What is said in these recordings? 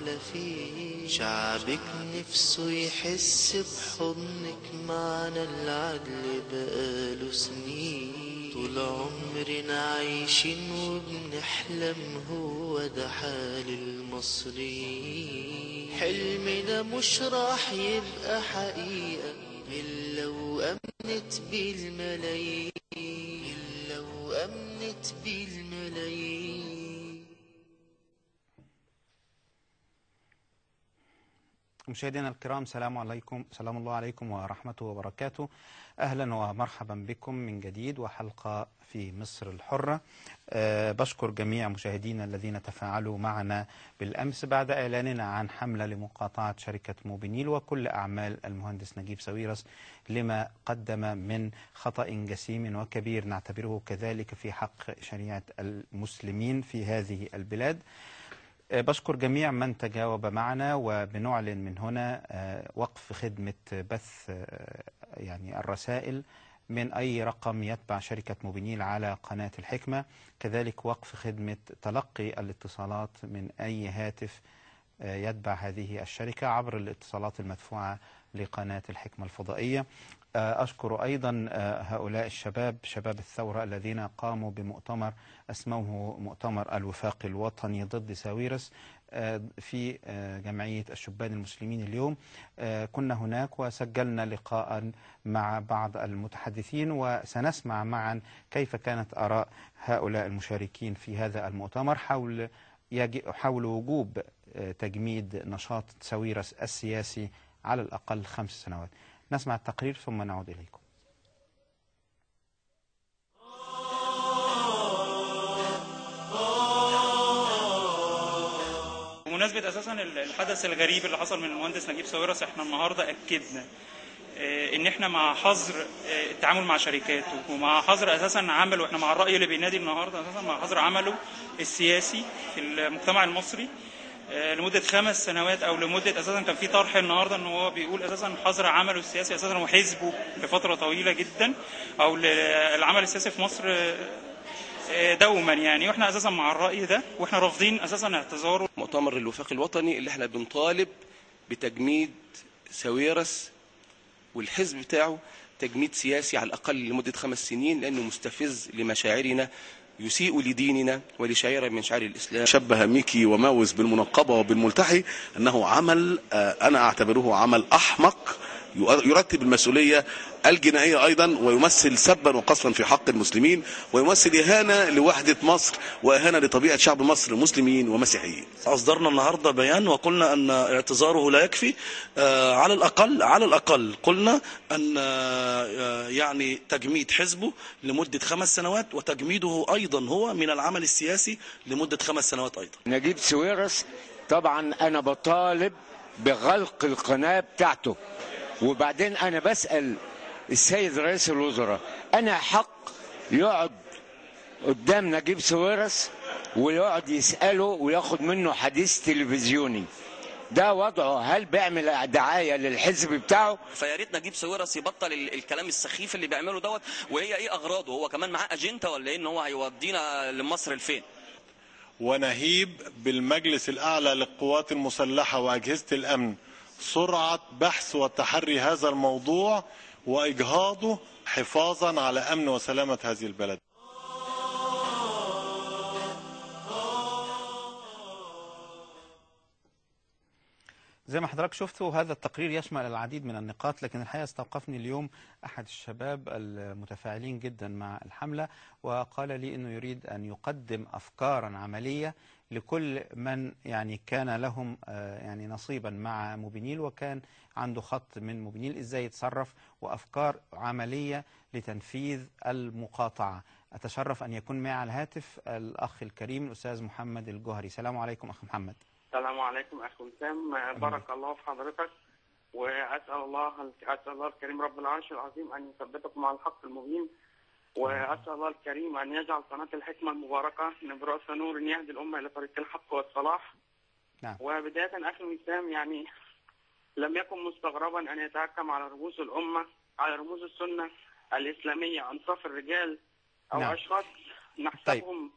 على فيه شعبك نفسه يحس بحضنك معنا العدل بقاله سنين طول عمرنا عايشين وبنحلم هو ده حال المصريين حلمنا مش راح يبقى حقيقة إلا لو أمنت بالملايين إلا لو أمنت بالملايين مشاهدينا الكرام سلام عليكم سلام الله عليكم ورحمته وبركاته أهلا ومرحبا بكم من جديد وحلقة في مصر الحرة أه بشكر جميع مشاهدينا الذين تفاعلوا معنا بالأمس بعد إعلاننا عن حملة لمقاطعة شركة موبينيل وكل أعمال المهندس نجيب ساويرس لما قدم من خطأ جسيم وكبير نعتبره كذلك في حق شريعة المسلمين في هذه البلاد بشكر جميع من تجاوب معنا وبنعلن من هنا وقف خدمة بث يعني الرسائل من أي رقم يتبع شركة موبينيل على قناة الحكمة كذلك وقف خدمة تلقي الاتصالات من أي هاتف يتبع هذه الشركة عبر الاتصالات المدفوعة لقناة الحكمة الفضائية أشكر أيضا هؤلاء الشباب شباب الثورة الذين قاموا بمؤتمر اسموه مؤتمر الوفاق الوطني ضد ساويرس في جمعية الشبان المسلمين اليوم كنا هناك وسجلنا لقاء مع بعض المتحدثين وسنسمع معا كيف كانت آراء هؤلاء المشاركين في هذا المؤتمر حول حول وجوب تجميد نشاط ساويرس السياسي على الأقل خمس سنوات نسمع التقرير ثم نعود إليكم بمناسبة أساسا الحدث الغريب اللي حصل من المهندس نجيب ساويرس احنا النهاردة أكدنا ان احنا مع حظر التعامل مع شركاته ومع حظر اساسا عمله احنا مع الراي اللي بينادي النهارده اساسا مع حظر عمله السياسي في المجتمع المصري لمده خمس سنوات او لمده اساسا كان في طرح النهارده ان هو بيقول اساسا حظر عمله السياسي اساسا وحزبه لفتره طويله جدا او العمل السياسي في مصر دوما يعني واحنا اساسا مع الراي ده واحنا رافضين اساسا اعتذاره مؤتمر الوفاق الوطني اللي احنا بنطالب بتجميد ساويرس والحزب بتاعه تجميد سياسي على الاقل لمده خمس سنين لانه مستفز لمشاعرنا يسيء لديننا ولشعيرة من شعائر الإسلام شبه ميكي وماوس بالمنقبة وبالملتحي أنه عمل أنا أعتبره عمل أحمق يرتب المسؤولية الجنائية أيضا ويمثل سبا وقصفا في حق المسلمين ويمثل إهانة لوحدة مصر وإهانة لطبيعة شعب مصر مسلمين ومسيحيين أصدرنا النهاردة بيان وقلنا أن اعتذاره لا يكفي آه على الأقل على الأقل قلنا أن آه يعني تجميد حزبه لمدة خمس سنوات وتجميده أيضا هو من العمل السياسي لمدة خمس سنوات أيضا نجيب سويرس طبعا أنا بطالب بغلق القناة بتاعته وبعدين انا بسال السيد رئيس الوزراء انا حق يقعد قدام نجيب سويرس ويقعد يساله وياخد منه حديث تلفزيوني ده وضعه هل بيعمل دعايه للحزب بتاعه فيا ريت نجيب ساويرس يبطل الكلام السخيف اللي بيعمله دوت وهي ايه اغراضه هو كمان معاه اجنده ولا ايه ان هو هيودينا لمصر لفين ونهيب بالمجلس الاعلى للقوات المسلحه واجهزه الامن سرعة بحث وتحري هذا الموضوع وإجهاضه حفاظا على أمن وسلامة هذه البلد زي ما حضرتك شفتوا هذا التقرير يشمل العديد من النقاط لكن الحقيقة استوقفني اليوم أحد الشباب المتفاعلين جدا مع الحملة وقال لي أنه يريد أن يقدم أفكارا عملية لكل من يعني كان لهم يعني نصيبا مع موبينيل وكان عنده خط من موبينيل ازاي يتصرف وافكار عمليه لتنفيذ المقاطعه. اتشرف ان يكون معي على الهاتف الاخ الكريم الاستاذ محمد الجوهري. السلام عليكم اخ محمد. السلام عليكم اخ وسام بارك الله في حضرتك واسال الله اسال الله الكريم رب العرش العظيم ان يثبتكم على الحق المبين وأسأل الله الكريم أن يجعل قناة الحكمة المباركة نبراس نور يهدي الأمة إلى طريق الحق والصلاح نعم. وبداية أخي وسام يعني لم يكن مستغربا أن يتحكم على رموز الأمة على رموز السنة الإسلامية أنصاف الرجال أو نعم. أشخاص نحسبهم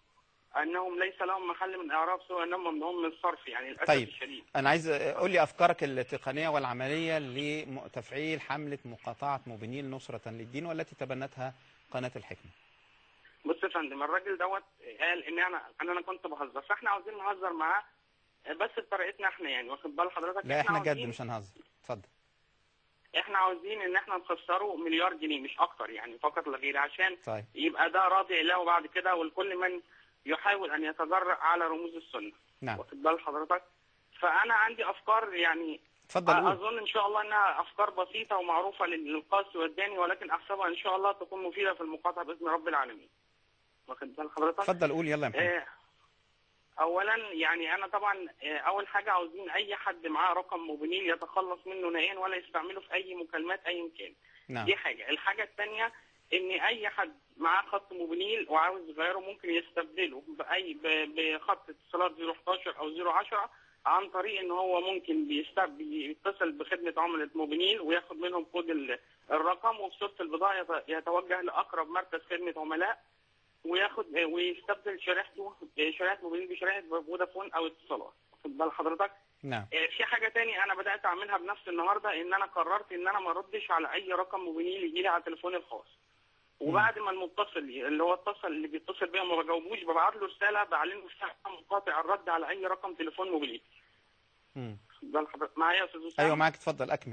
انهم ليس لهم محل من الاعراب سوى انهم ممنوعون من الصرف يعني للاسف طيب الشديد انا عايز قول لي افكارك التقنيه والعمليه لتفعيل حمله مقاطعه موبينيل نصره للدين والتي تبنتها قناه الحكمه بص يا فندم الراجل دوت قال ان انا ان انا كنت بهزر فاحنا عاوزين نهزر معاه بس بطريقتنا احنا يعني واخد بال حضرتك لا احنا جد عاوزين- مش هنهزر اتفضل احنا عاوزين ان احنا نخسره مليار جنيه مش اكتر يعني فقط لا غير عشان طيب يبقى ده راضي له بعد كده ولكل من يحاول ان يتجرأ على رموز السنه نعم واخد بال حضرتك فانا عندي افكار يعني اتفضل قول اظن ان شاء الله انها افكار بسيطه ومعروفه للقاصي والداني ولكن احسبها ان شاء الله تكون مفيده في المقاطعه باذن رب العالمين واخد بال حضرتك اتفضل قول يلا يا محمد آه، اولا يعني انا طبعا آه، اول حاجه عاوزين اي حد معاه رقم موبينيل يتخلص منه نهائيا ولا يستعمله في اي مكالمات اي كان نعم دي حاجه الحاجه الثانيه ان اي حد معاه خط موبينيل وعاوز يغيره ممكن يستبدله باي ب- بخط اتصالات 011 او 010 عن طريق ان هو ممكن بيستب بيتصل بخدمه عملاء موبينيل وياخد منهم كود ال- الرقم وفي صوره البضاعه يت- يتوجه لاقرب مركز خدمه عملاء وياخد ويستبدل شريحته شريحه موبينيل بشريحه فودافون او اتصالات واخد بال حضرتك نعم آه، في حاجه تاني انا بدات اعملها بنفسي النهارده ان انا قررت ان انا ما اردش على اي رقم موبينيل يجي لي على تليفوني الخاص وبعد ما المتصل اللي هو اتصل اللي بيتصل بيا وما بجاوبوش ببعت له رساله بعلن له فيها منقطع الرد على اي رقم تليفون موبينيل مم. ده الحضر- معايا يا استاذ اسامه ايوه معاك اتفضل اكمل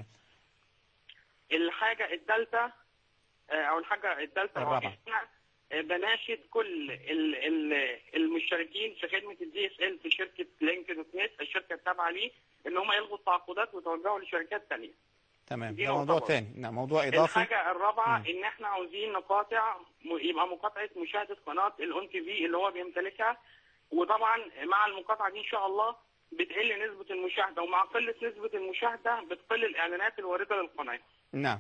الحاجه الثالثه او الحاجه الثالثه الرابعة. احنا آه، بناشد كل ال- ال- المشتركين في خدمه الدي اس ال في شركه لينك دوت نت الشركه التابعه ليه ان هم يلغوا التعاقدات ويتوجهوا لشركات ثانيه تمام دي ده نقطة موضوع برضه. تاني نعم موضوع اضافي الحاجة الرابعة مم. إن إحنا عاوزين نقاطع م- يبقى مقاطعة مشاهدة قناة الأون تي في اللي هو بيمتلكها وطبعا مع المقاطعة دي إن شاء الله بتقل نسبة المشاهدة ومع قلة نسبة المشاهدة بتقل الإعلانات الواردة للقناة. نعم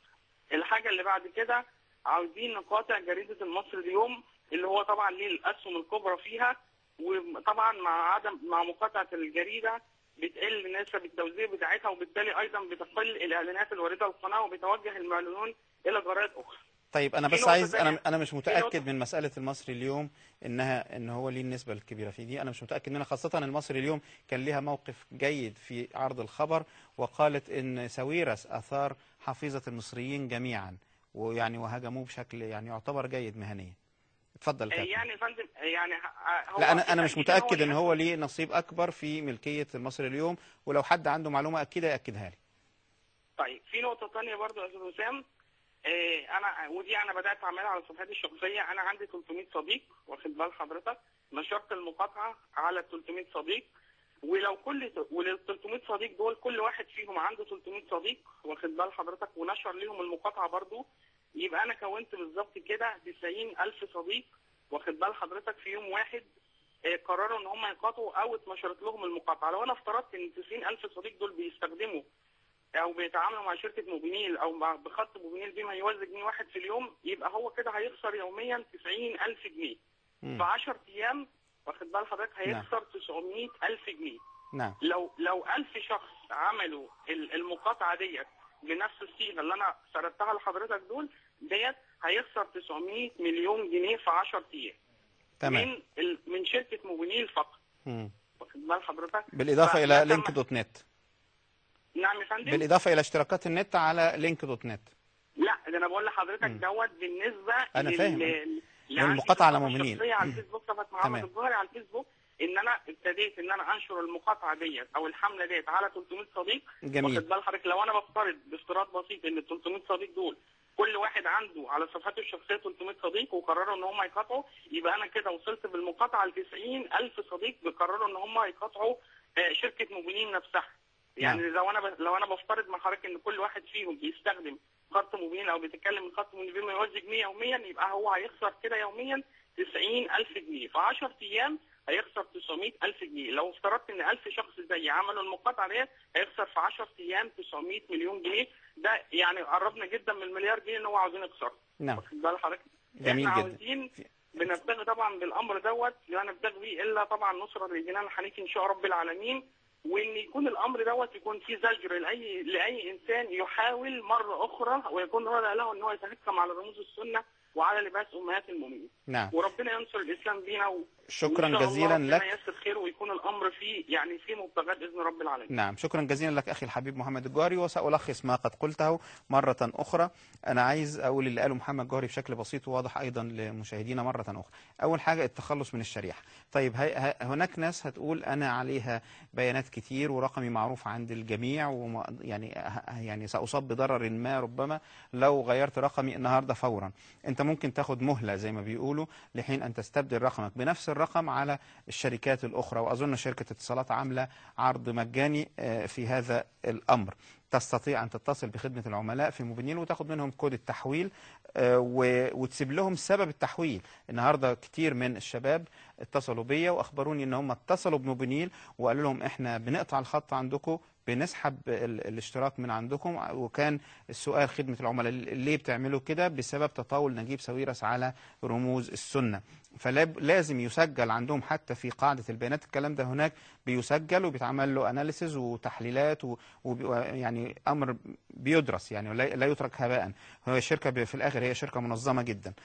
الحاجة اللي بعد كده عاوزين نقاطع جريدة المصري اليوم اللي هو طبعا ليه الأسهم الكبرى فيها وطبعا مع عدم مع مقاطعة الجريدة بتقل نسب التوزيع بتاعتها وبالتالي أيضا بتقل الإعلانات الواردة للقناة وبيتوجه المعلنون إلى جرائد أخرى. طيب انا في بس نقطة عايز تانية. انا انا مش في متاكد نقطة- من مساله المصري اليوم انها ان هو ليه النسبه الكبيره في دي انا مش متاكد منها خاصه المصري اليوم كان ليها موقف جيد في عرض الخبر وقالت ان ساويرس اثار حفيظه المصريين جميعا ويعني وهاجموه بشكل يعني يعتبر جيد مهنيا اتفضل كابتن. يعني يا فندم يعني ه- هو لا انا انا مش بالتأكيد متاكد ان ليه هو ليه نصيب اكبر في ملكيه المصري اليوم ولو حد عنده معلومه اكيده ياكدها لي طيب في نقطة تانية برضو يا أستاذ وسام إيه أنا ودي أنا بدأت أعملها على صفحتي الشخصية أنا عندي 300 صديق واخد بال حضرتك نشرت المقاطعة على 300 صديق ولو كل ولل 300 صديق دول كل واحد فيهم عنده 300 صديق واخد بال حضرتك ونشر ليهم المقاطعة برضو يبقى أنا كونت بالظبط كده 90000 صديق واخد بال حضرتك في يوم واحد إيه، قرروا ان هم يقاطعوا او اتنشرت لهم المقاطعه لو انا افترضت ان 90000 صديق دول بيستخدموا او بيتعاملوا مع شركه موبينيل او مع بخط موبينيل بما يوازي جنيه واحد في اليوم يبقى هو كده هيخسر يوميا 90000 جنيه مم. في 10 ايام واخد بال حضرتك هيخسر 900000 جنيه نعم لو لو 1000 شخص عملوا ال- المقاطعه ديت بنفس الصيغه اللي انا سردتها لحضرتك دول ديت هيخسر 900 مليون جنيه في 10 ايام تمام من ال- من شركه موبينيل فقط مم. واخد بال حضرتك بالاضافه الى فما لينك تم- دوت نت نعم يا فندم بالاضافه الى اشتراكات النت على لينك دوت نت لا ده انا بقول لحضرتك مم. دوت بالنسبه أنا لل- فاهم. لل- للمقاطعة على عندي موبينيل. شخصية على مم. الفيسبوك صفحه تمام. محمد الظاهري على الفيسبوك ان انا ابتديت ان انا انشر المقاطعه ديت او الحمله ديت على 300 صديق جميل. واخد بال حضرتك لو انا بفترض بافتراض بسيط ان ال 300 صديق دول كل واحد عنده على صفحته الشخصيه 300 صديق وقرروا ان هم يقاطعوا يبقى انا كده وصلت بالمقاطعه ل 90000 صديق بيقرروا ان هم يقاطعوا آه، شركه موبينيل نفسها يعني نعم. لو انا ب... لو انا بفترض مع حضرتك ان كل واحد فيهم بيستخدم خط موبينيل او بيتكلم من خط موبينيل بما يوازي جنيه يوميا يبقى هو هيخسر كده يوميا 90000 جنيه في 10 ايام هيخسر 900000 جنيه لو افترضت ان 1000 شخص زي عملوا المقاطعه ديت هيخسر في 10 ايام 900 مليون جنيه ده يعني قربنا جدا من المليار جنيه اللي هو عاوزين يخسره نعم واخد بال حضرتك جميل احنا جدا. عاوزين بنبتغي طبعا بالامر دوت لا نبتغي بيه الا طبعا نصره للجنان الحنيف ان شاء رب العالمين وان يكون الامر دوت يكون فيه زجر لاي لاي انسان يحاول مره اخرى ويكون هذا له ان هو يتهكم على رموز السنه وعلى لباس امهات المؤمنين نعم وربنا ينصر الاسلام بينا و... شكرا وإن شاء جزيلا الله لك ربنا ييسر خير ويكون الامر فيه يعني في مبتغاه باذن رب العالمين نعم شكرا جزيلا لك أخي الحبيب محمد الجوهري وسألخص ما قد قلته مرة أخرى أنا عايز أقول اللي قاله محمد جوهري بشكل بسيط وواضح أيضا لمشاهدينا مرة أخرى أول حاجة التخلص من الشريحة طيب هي ه- هناك ناس هتقول أنا عليها بيانات كتير ورقمي معروف عند الجميع وما يعني ه- يعني سأصاب بضرر ما ربما لو غيرت رقمي النهاردة فورا أنت ممكن تاخد مهلة زي ما بيقولوا لحين أن تستبدل رقمك بنفس الرقم على الشركات الأخرى وأظن شركة اتصالات عاملة عرض مجاني آه، في هذا الأمر تستطيع أن تتصل بخدمة العملاء في موبينيل وتاخد منهم كود التحويل آه، و- وتسيب لهم سبب التحويل النهاردة كتير من الشباب اتصلوا بيا وأخبروني أن هم اتصلوا بموبينيل وقالوا لهم إحنا بنقطع الخط عندكم بنسحب ال- الاشتراك من عندكم وكان السؤال خدمة العملاء ليه بتعملوا كده بسبب تطاول نجيب ساويرس على رموز السنة فلازم يسجل عندهم حتى في قاعدة البيانات الكلام ده هناك بيسجل وبيتعمل له اناليسز وتحليلات و- وبي- ويعني امر بيدرس يعني لا لا يترك هباء هو شركة ب- في الاخر هي شركة منظمة جدا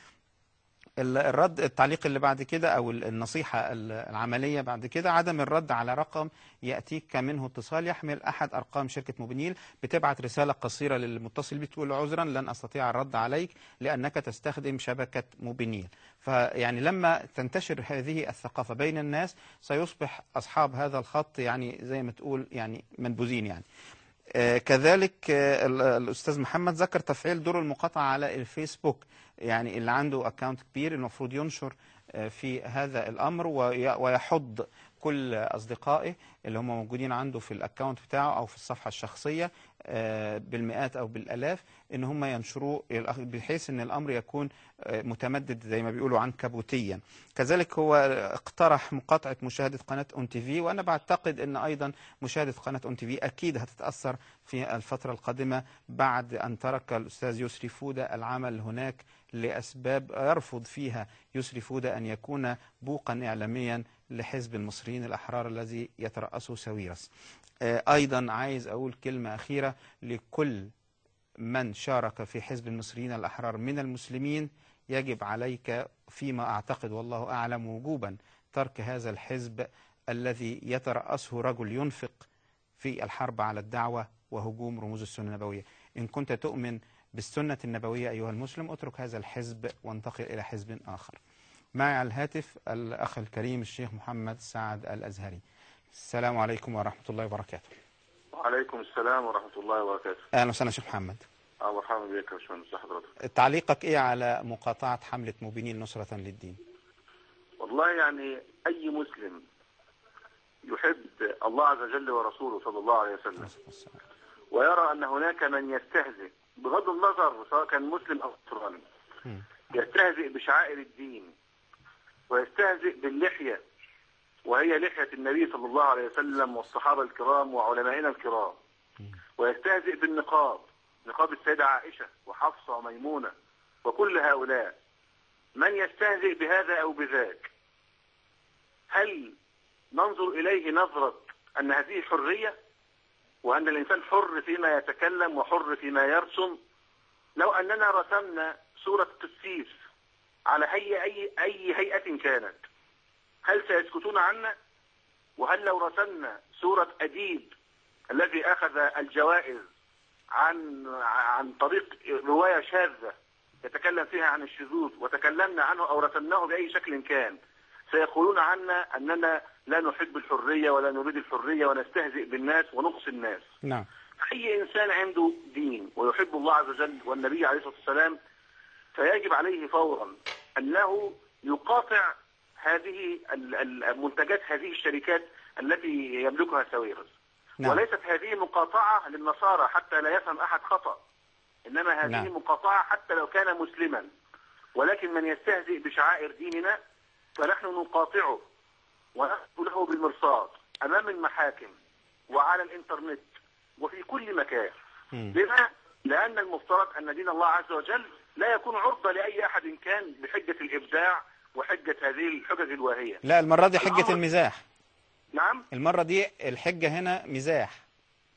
ال- الرد التعليق اللي بعد كده او ال- النصيحه ال- العمليه بعد كده عدم الرد على رقم ياتيك منه اتصال يحمل احد ارقام شركه موبينيل بتبعت رساله قصيره للمتصل بتقول له عذرا لن استطيع الرد عليك لانك تستخدم شبكه موبينيل فيعني لما تنتشر هذه الثقافه بين الناس سيصبح اصحاب هذا الخط يعني زي ما تقول يعني منبوذين يعني آه، كذلك آه، ال- الأستاذ محمد ذكر تفعيل دور المقاطعة على الفيسبوك يعني اللي عنده أكاونت كبير المفروض ينشر آه، في هذا الأمر وي- ويحض كل أصدقائه اللي هم موجودين عنده في الأكاونت بتاعه أو في الصفحة الشخصية آه، بالمئات أو بالألاف إن هم ينشروه الأخ- بحيث إن الأمر يكون آه، متمدد زي ما بيقولوا عنكبوتيا كذلك هو اقترح مقاطعة مشاهدة قناة اون تي في وأنا بعتقد أن أيضا مشاهدة قناة اون تي في أكيد هتتأثر في الفترة القادمة بعد أن ترك الأستاذ يسري فودة العمل هناك لأسباب يرفض فيها يسري فودة أن يكون بوقا إعلاميا لحزب المصريين الأحرار الذي يترأسه ساويرس آه، أيضا عايز أقول كلمة أخيرة لكل من شارك في حزب المصريين الأحرار من المسلمين يجب عليك فيما أعتقد والله أعلم وجوبا ترك هذا الحزب الذي يترأسه رجل ينفق في الحرب على الدعوة وهجوم رموز السنة النبوية إن كنت تؤمن بالسنة النبوية أيها المسلم اترك هذا الحزب وانتقل إلى حزب آخر معي على الهاتف الأخ الكريم الشيخ محمد سعد الأزهري السلام عليكم ورحمة الله وبركاته وعليكم السلام ورحمة الله وبركاته أهلا وسهلا شيخ محمد أهلا مرحبا بك يا باشمهندس حضرتك تعليقك إيه على مقاطعة حملة موبينيل نصرة للدين والله يعني أي مسلم يحب الله عز وجل ورسوله صلى الله عليه وسلم ويرى أن هناك من يستهزئ بغض النظر سواء كان مسلم أو نصراني يستهزئ بشعائر الدين ويستهزئ باللحية وهي لحية النبي صلى الله عليه وسلم والصحابة الكرام وعلمائنا الكرام ويستهزئ بالنقاب نقاب السيدة عائشة وحفصة وميمونة وكل هؤلاء من يستهزئ بهذا أو بذاك هل ننظر إليه نظرة أن هذه حرية وأن الإنسان حر فيما يتكلم وحر فيما يرسم لو أننا رسمنا صورة قسيس على هي أي, أي هيئة كانت هل سيسكتون عنا وهل لو رسمنا صورة أديب الذي أخذ الجوائز عن عن طريق رواية شاذة يتكلم فيها عن الشذوذ وتكلمنا عنه أو رسمناه بأي شكل كان سيقولون عنا أننا لا نحب الحرية ولا نريد الحرية ونستهزئ بالناس ونقصي الناس نعم أي إنسان عنده دين ويحب الله عز وجل والنبي عليه الصلاة والسلام فيجب عليه فورا أنه يقاطع هذه ال- ال- المنتجات هذه الشركات التي يملكها ساويرس نعم. وليست هذه مقاطعة للنصارى حتى لا يفهم أحد خطأ إنما هذه نعم. مقاطعة حتى لو كان مسلما ولكن من يستهزئ بشعائر ديننا فنحن نقاطعه ونأخذ له بالمرصاد أمام المحاكم وعلى الإنترنت وفي كل مكان لما؟ لأن المفترض أن دين الله عز وجل لا يكون عرضة لأي أحد كان بحجة الإبداع وحجة هذه الحجج الواهية لا المرة دي حجة الأمر- المزاح نعم المرة دي الحجة هنا مزاح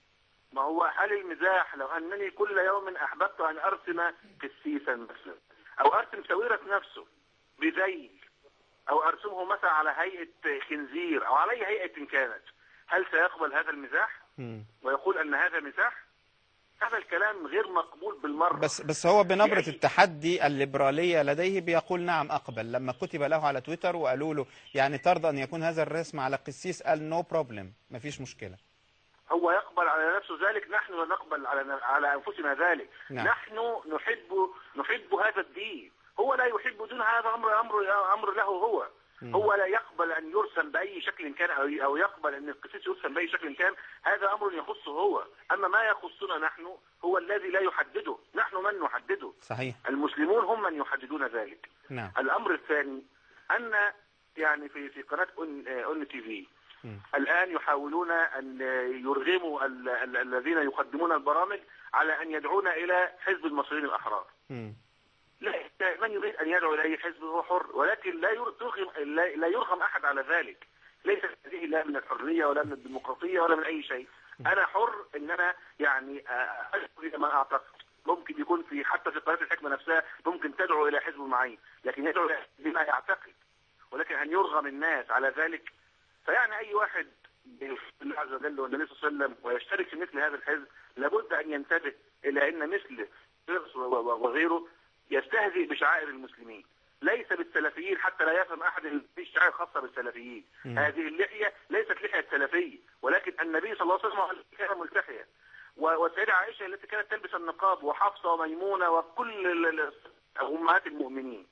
ما هو هل المزاح لو أنني كل يوم أحببت أن أرسم قسيسا مثلا او ارسم ساويرس نفسه بذيل او ارسمه مثلا على هيئه خنزير او على اي هيئه إن كانت هل سيقبل هذا المزاح مم. ويقول ان هذا مزاح هذا الكلام غير مقبول بالمره بس بس هو بنبرة لأي- التحدي الليبرالية لديه بيقول نعم أقبل لما كتب له على تويتر وقالوا له يعني ترضى أن يكون هذا الرسم على قسيس قال نو بروبلم مفيش مشكلة هو يقبل على نفسه ذلك نحن لا نقبل على على انفسنا ذلك نعم. نحن نحب نحب هذا الدين هو لا يحب دون هذا امر امر امر له هو هو لا يقبل ان يرسم باي شكل كان او او يقبل ان القسيس يرسم باي شكل كان هذا امر يخصه هو اما ما يخصنا نحن هو الذي لا يحدده نحن من نحدده صحيح المسلمون هم من يحددون ذلك نعم الامر الثاني ان يعني في في قناه اون اون تي في مم. الان يحاولون ان يرغموا ال- ال- الذين يقدمون البرامج على ان يدعونا الى حزب المصريين الاحرار مم. لا من يريد ان يدعو الى اي حزب هو حر ولكن لا ير- ترغم لا لا يرغم احد على ذلك ليست هذه لا من الحريه ولا من الديمقراطيه ولا من اي شيء انا حر ان انا يعني آه، ادعو الى ما اعتقد ممكن يكون في حتى في قناه الحكمه نفسها ممكن تدعو الى حزب معين لكن يدعو الى حزب ما يعتقد ولكن ان يرغم الناس على ذلك فيعني اي واحد بيحب الله عز وجل والنبي صلى الله عليه وسلم ويشترك في مثل هذا الحزب لابد ان ينتبه الى ان مثل فيرس و- و- وغيره يستهزئ بشعائر المسلمين ليس بالسلفيين حتى لا يفهم احد ان في شعائر خاصه بالسلفيين مم. هذه اللحيه ليست لحيه سلفيه ولكن النبي صلى الله عليه وسلم هو الذي كان ملتحيا و- والسيده عائشه التي كانت تلبس النقاب وحفصه وميمونه وكل ال- ال- امهات المؤمنين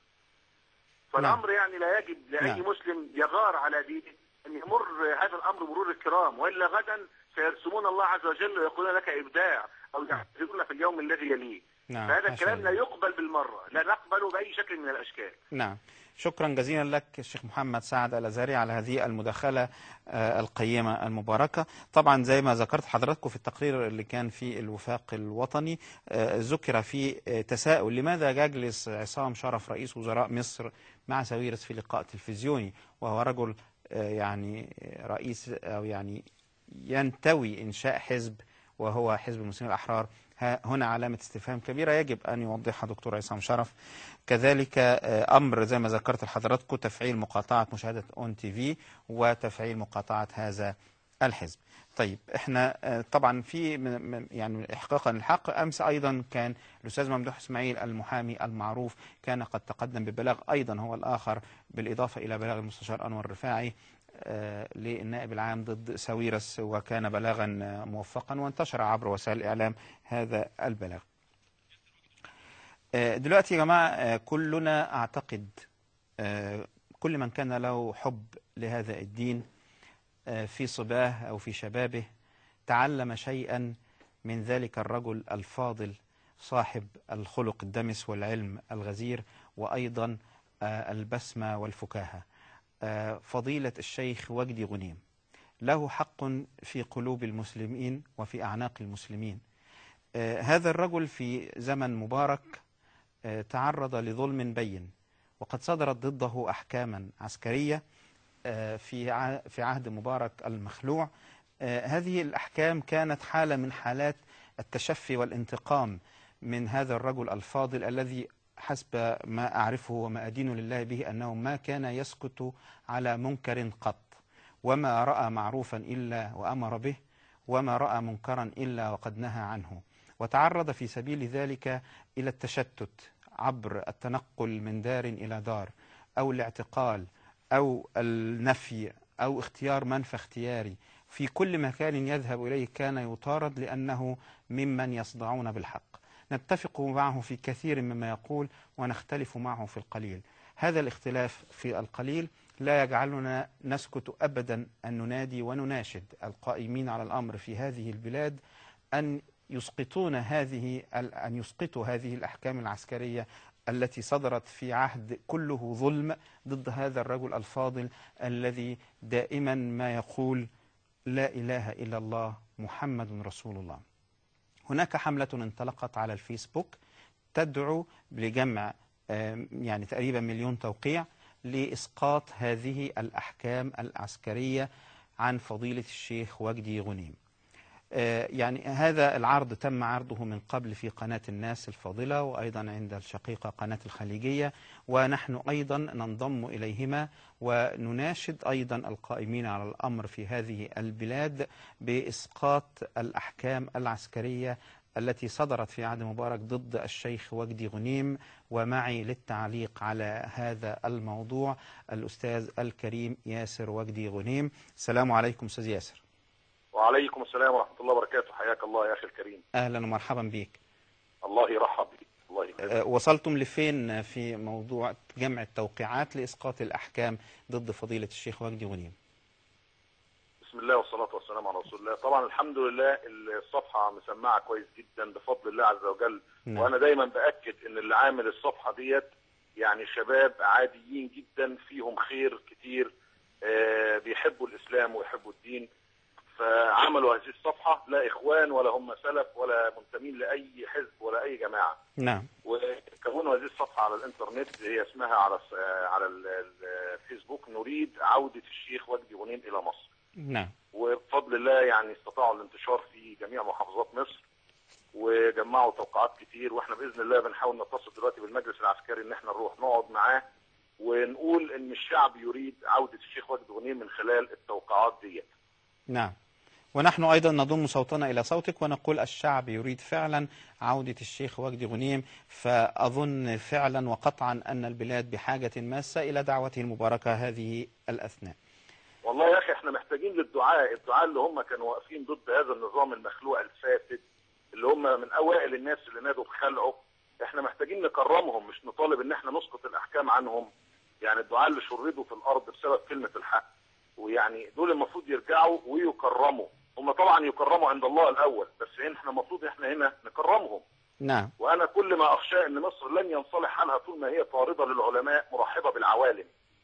فالامر يعني لا يجب لاي نعم. مسلم يغار على دينه ان يمر هذا الامر مرور الكرام والا غدا سيرسمون الله عز وجل ويقولون لك ابداع او يحذرون في اليوم الذي يليه نعم فهذا ما شاء الكلام لا الله. يقبل بالمره لا نقبله باي شكل من الاشكال نعم شكرا جزيلا لك الشيخ محمد سعد الأزهري على هذه المداخلة آه، القيمة المباركة طبعا زي ما ذكرت حضراتكم في التقرير اللي كان في الوفاق الوطني آه، ذكر فيه آه، تساؤل لماذا يجلس عصام شرف رئيس وزراء مصر مع ساويرس في لقاء تلفزيوني وهو رجل آه، يعني رئيس أو يعني ينتوي إنشاء حزب وهو حزب المسلمين الأحرار ها- هنا علامة استفهام كبيرة يجب أن يوضحها دكتور عصام شرف كذلك آه، أمر زي ما ذكرت لحضراتكم تفعيل مقاطعة مشاهدة أون تي في وتفعيل مقاطعة هذا الحزب طيب احنا آه، طبعا في من- من- يعني احقاقا الحق امس ايضا كان الاستاذ ممدوح اسماعيل المحامي المعروف كان قد تقدم ببلاغ ايضا هو الاخر بالاضافه الى بلاغ المستشار انور الرفاعي آه، للنائب العام ضد ساويرس وكان بلاغا آه، موفقا وانتشر عبر وسائل الاعلام هذا البلاغ. آه، دلوقتي يا جماعه آه، كلنا اعتقد آه، كل من كان له حب لهذا الدين آه، في صباه او في شبابه تعلم شيئا من ذلك الرجل الفاضل صاحب الخلق الدمس والعلم الغزير وايضا آه، البسمه والفكاهه آه، فضيله الشيخ وجدي غنيم له حق في قلوب المسلمين وفي اعناق المسلمين آه، هذا الرجل في زمن مبارك آه، تعرض لظلم بين وقد صدرت ضده احكاما عسكريه آه، في ع- في عهد مبارك المخلوع آه، هذه الأحكام كانت حالة من حالات التشفي والانتقام من هذا الرجل الفاضل الذي حسب ما أعرفه وما أدين لله به أنه ما كان يسكت على منكر قط وما رأى معروفا إلا وأمر به وما رأى منكرا إلا وقد نهى عنه وتعرض في سبيل ذلك إلى التشتت عبر التنقل من دار إلى دار أو الاعتقال أو النفي أو اختيار منفى اختياري في كل مكان يذهب إليه كان يطارد لأنه ممن يصدعون بالحق نتفق معه في كثير مما يقول ونختلف معه في القليل هذا الاختلاف في القليل لا يجعلنا نسكت أبدا أن ننادي ونناشد القائمين على الأمر في هذه البلاد أن يسقطون هذه أن يسقطوا هذه الأحكام العسكرية التي صدرت في عهد كله ظلم ضد هذا الرجل الفاضل الذي دائما ما يقول لا إله إلا الله محمد رسول الله هناك حملة انطلقت على الفيسبوك تدعو لجمع آم، يعني تقريبا مليون توقيع لإسقاط هذه الأحكام العسكرية عن فضيلة الشيخ وجدي غنيم آه، يعني هذا العرض تم عرضه من قبل في قناة الناس الفاضلة وأيضا عند الشقيقة قناة الخليجية ونحن أيضا ننضم إليهما ونناشد أيضا القائمين على الأمر في هذه البلاد بإسقاط الأحكام العسكرية التي صدرت في عهد مبارك ضد الشيخ وجدي غنيم ومعي للتعليق على هذا الموضوع الأستاذ الكريم ياسر وجدي غنيم السلام عليكم أستاذ ياسر وعليكم السلام ورحمة الله وبركاته حياك الله يا أخي الكريم أهلا ومرحبا بك الله يرحب بك الله يكرمك أه، وصلتم لفين في موضوع جمع التوقيعات لإسقاط الأحكام ضد فضيلة الشيخ وجدي غنيم بسم الله والصلاة والسلام على رسول الله طبعا الحمد لله الصفحة مسمعة كويس جدا بفضل الله عز وجل نعم. وأنا دايما بأكد إن اللي عامل الصفحة ديت يعني شباب عاديين جدا فيهم خير كتير آه، بيحبوا الإسلام ويحبوا الدين فعملوا هذه الصفحة لا إخوان ولا هم سلف ولا منتمين لأي حزب ولا أي جماعة نعم وكونوا هذه الصفحة على الإنترنت هي اسمها على الس- آه، على ال- ال- الفيسبوك نريد عودة الشيخ وجدي غنيم إلى مصر نعم وبفضل الله يعني استطاعوا الانتشار في جميع محافظات مصر وجمعوا توقعات كتير واحنا باذن الله بنحاول نتصل دلوقتي بالمجلس العسكري ان احنا نروح نقعد معاه ونقول ان الشعب يريد عوده الشيخ وجدي غنيم من خلال التوقعات ديت. نعم ونحن أيضا نضم صوتنا إلى صوتك ونقول الشعب يريد فعلا عودة الشيخ وجدي غنيم فأظن فعلا وقطعا أن البلاد بحاجة ماسة إلى دعوته المباركة هذه الأثناء والله يا اخي احنا محتاجين للدعاء، الدعاء اللي هم كانوا واقفين ضد هذا النظام المخلوع الفاسد اللي هم من اوائل الناس اللي نادوا بخلعه، احنا محتاجين نكرمهم مش نطالب ان احنا نسقط الاحكام عنهم. يعني الدعاء اللي شردوا في الارض بسبب كلمه الحق. ويعني دول المفروض يرجعوا ويكرموا، هم طبعا يكرموا عند الله الاول، بس احنا المفروض احنا هنا نكرمهم. نعم وانا كل ما اخشى ان مصر لن ينصلح حالها طول ما هي طارده للعلماء مرحبه بالعوالم.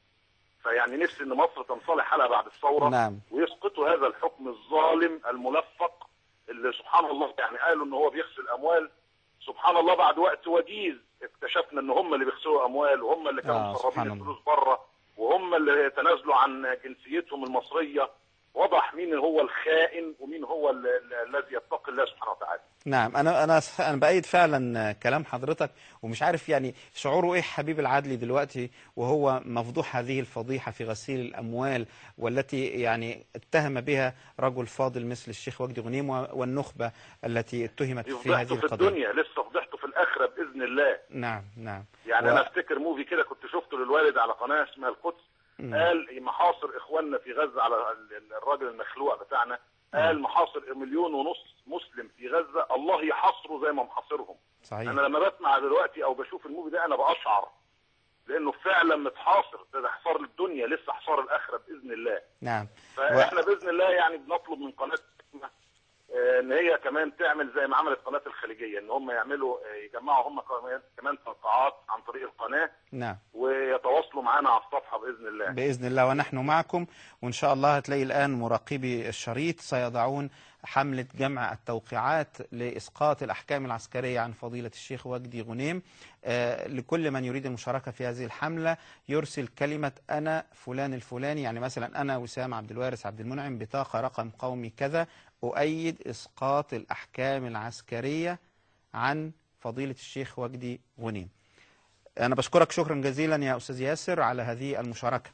فيعني نفسي ان مصر تنصلح حالها بعد الثوره نعم ويسقطوا هذا الحكم الظالم الملفق اللي سبحان الله يعني قالوا ان هو بيغسل اموال سبحان الله بعد وقت وجيز اكتشفنا ان هم اللي بيغسلوا اموال وهم اللي كانوا آه، مسربين سبحان الفلوس بره وهم اللي تنازلوا عن جنسيتهم المصريه وضح مين هو الخائن ومين هو ال- ال- الذي يتقي الله سبحانه وتعالى نعم أنا أنا أنا بأيد فعلا كلام حضرتك ومش عارف يعني شعوره إيه حبيب العدلي دلوقتي وهو مفضوح هذه الفضيحة في غسيل الأموال والتي يعني اتهم بها رجل فاضل مثل الشيخ وجدي غنيم و- والنخبة التي اتهمت في هذه فضحته في القضية الدنيا لسه فضحته في الاخره باذن الله نعم نعم يعني و- انا افتكر موفي كده كنت شفته للوالد على قناه اسمها القدس مم. قال محاصر اخواننا في غزه على ال- ال- الراجل المخلوع بتاعنا قال محاصر مليون ونص مسلم في غزه الله يحاصره زي ما محاصرهم صحيح انا لما بسمع دلوقتي او بشوف الموفي ده انا باشعر لانه فعلا متحاصر ده ده حصار الدنيا لسه حصار الاخره باذن الله نعم فاحنا باذن الله يعني بنطلب من قناه الحكمة، آه، ان هي كمان تعمل زي ما عملت قناه الخليجيه ان هم يعملوا آه، يجمعوا هم كمان كمان توقعات عن طريق القناه نعم ويتواصلوا معانا على الصفحه باذن الله بإذن الله ونحن معكم وإن شاء الله هتلاقي الآن مراقبي الشريط سيضعون حملة جمع التوقيعات لإسقاط الأحكام العسكرية عن فضيلة الشيخ وجدي غنيم آه، لكل من يريد المشاركة في هذه الحملة يرسل كلمة أنا فلان الفلاني يعني مثلا أنا وسام عبد الوارث عبد المنعم بطاقة رقم قومي كذا أؤيد إسقاط الأحكام العسكرية عن فضيلة الشيخ وجدي غنيم أنا بشكرك شكرا جزيلا يا أستاذ ياسر على هذه المشاركة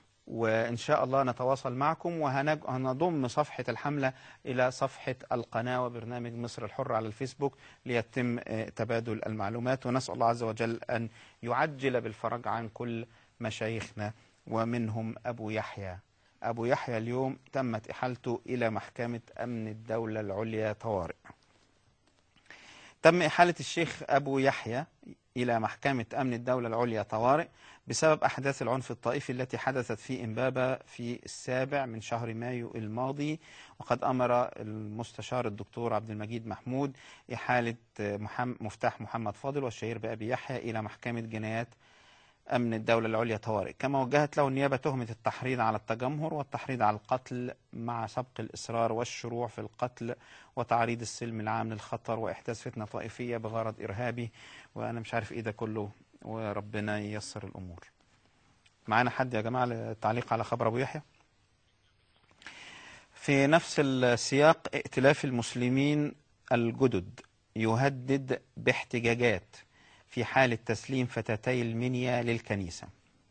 وإن شاء الله نتواصل معكم وهنضم صفحة الحملة إلى صفحة القناة وبرنامج مصر الحر على الفيسبوك ليتم آه، تبادل المعلومات ونسأل الله عز وجل أن يعجل بالفرج عن كل مشايخنا ومنهم أبو يحيى أبو يحيى اليوم تمت إحالته إلى محكمة أمن الدولة العليا طوارئ تم إحالة الشيخ أبو يحيى إلى محكمة أمن الدولة العليا طوارئ بسبب أحداث العنف الطائفي التي حدثت في إمبابة في السابع من شهر مايو الماضي وقد أمر المستشار الدكتور عبد المجيد محمود إحالة محم مفتاح محمد فاضل والشهير بأبي يحيى إلى محكمة جنايات أمن الدولة العليا طوارئ كما وجهت له النيابة تهمة التحريض على التجمهر والتحريض على القتل مع سبق الإصرار والشروع في القتل وتعريض السلم العام للخطر وإحداث فتنة طائفية بغرض إرهابي وأنا مش عارف إيه ده كله وربنا ييسر الأمور معانا حد يا جماعة للتعليق على خبر أبو يحيى في نفس السياق ائتلاف المسلمين الجدد يهدد باحتجاجات في حالة تسليم فتاتي المنيا للكنيسة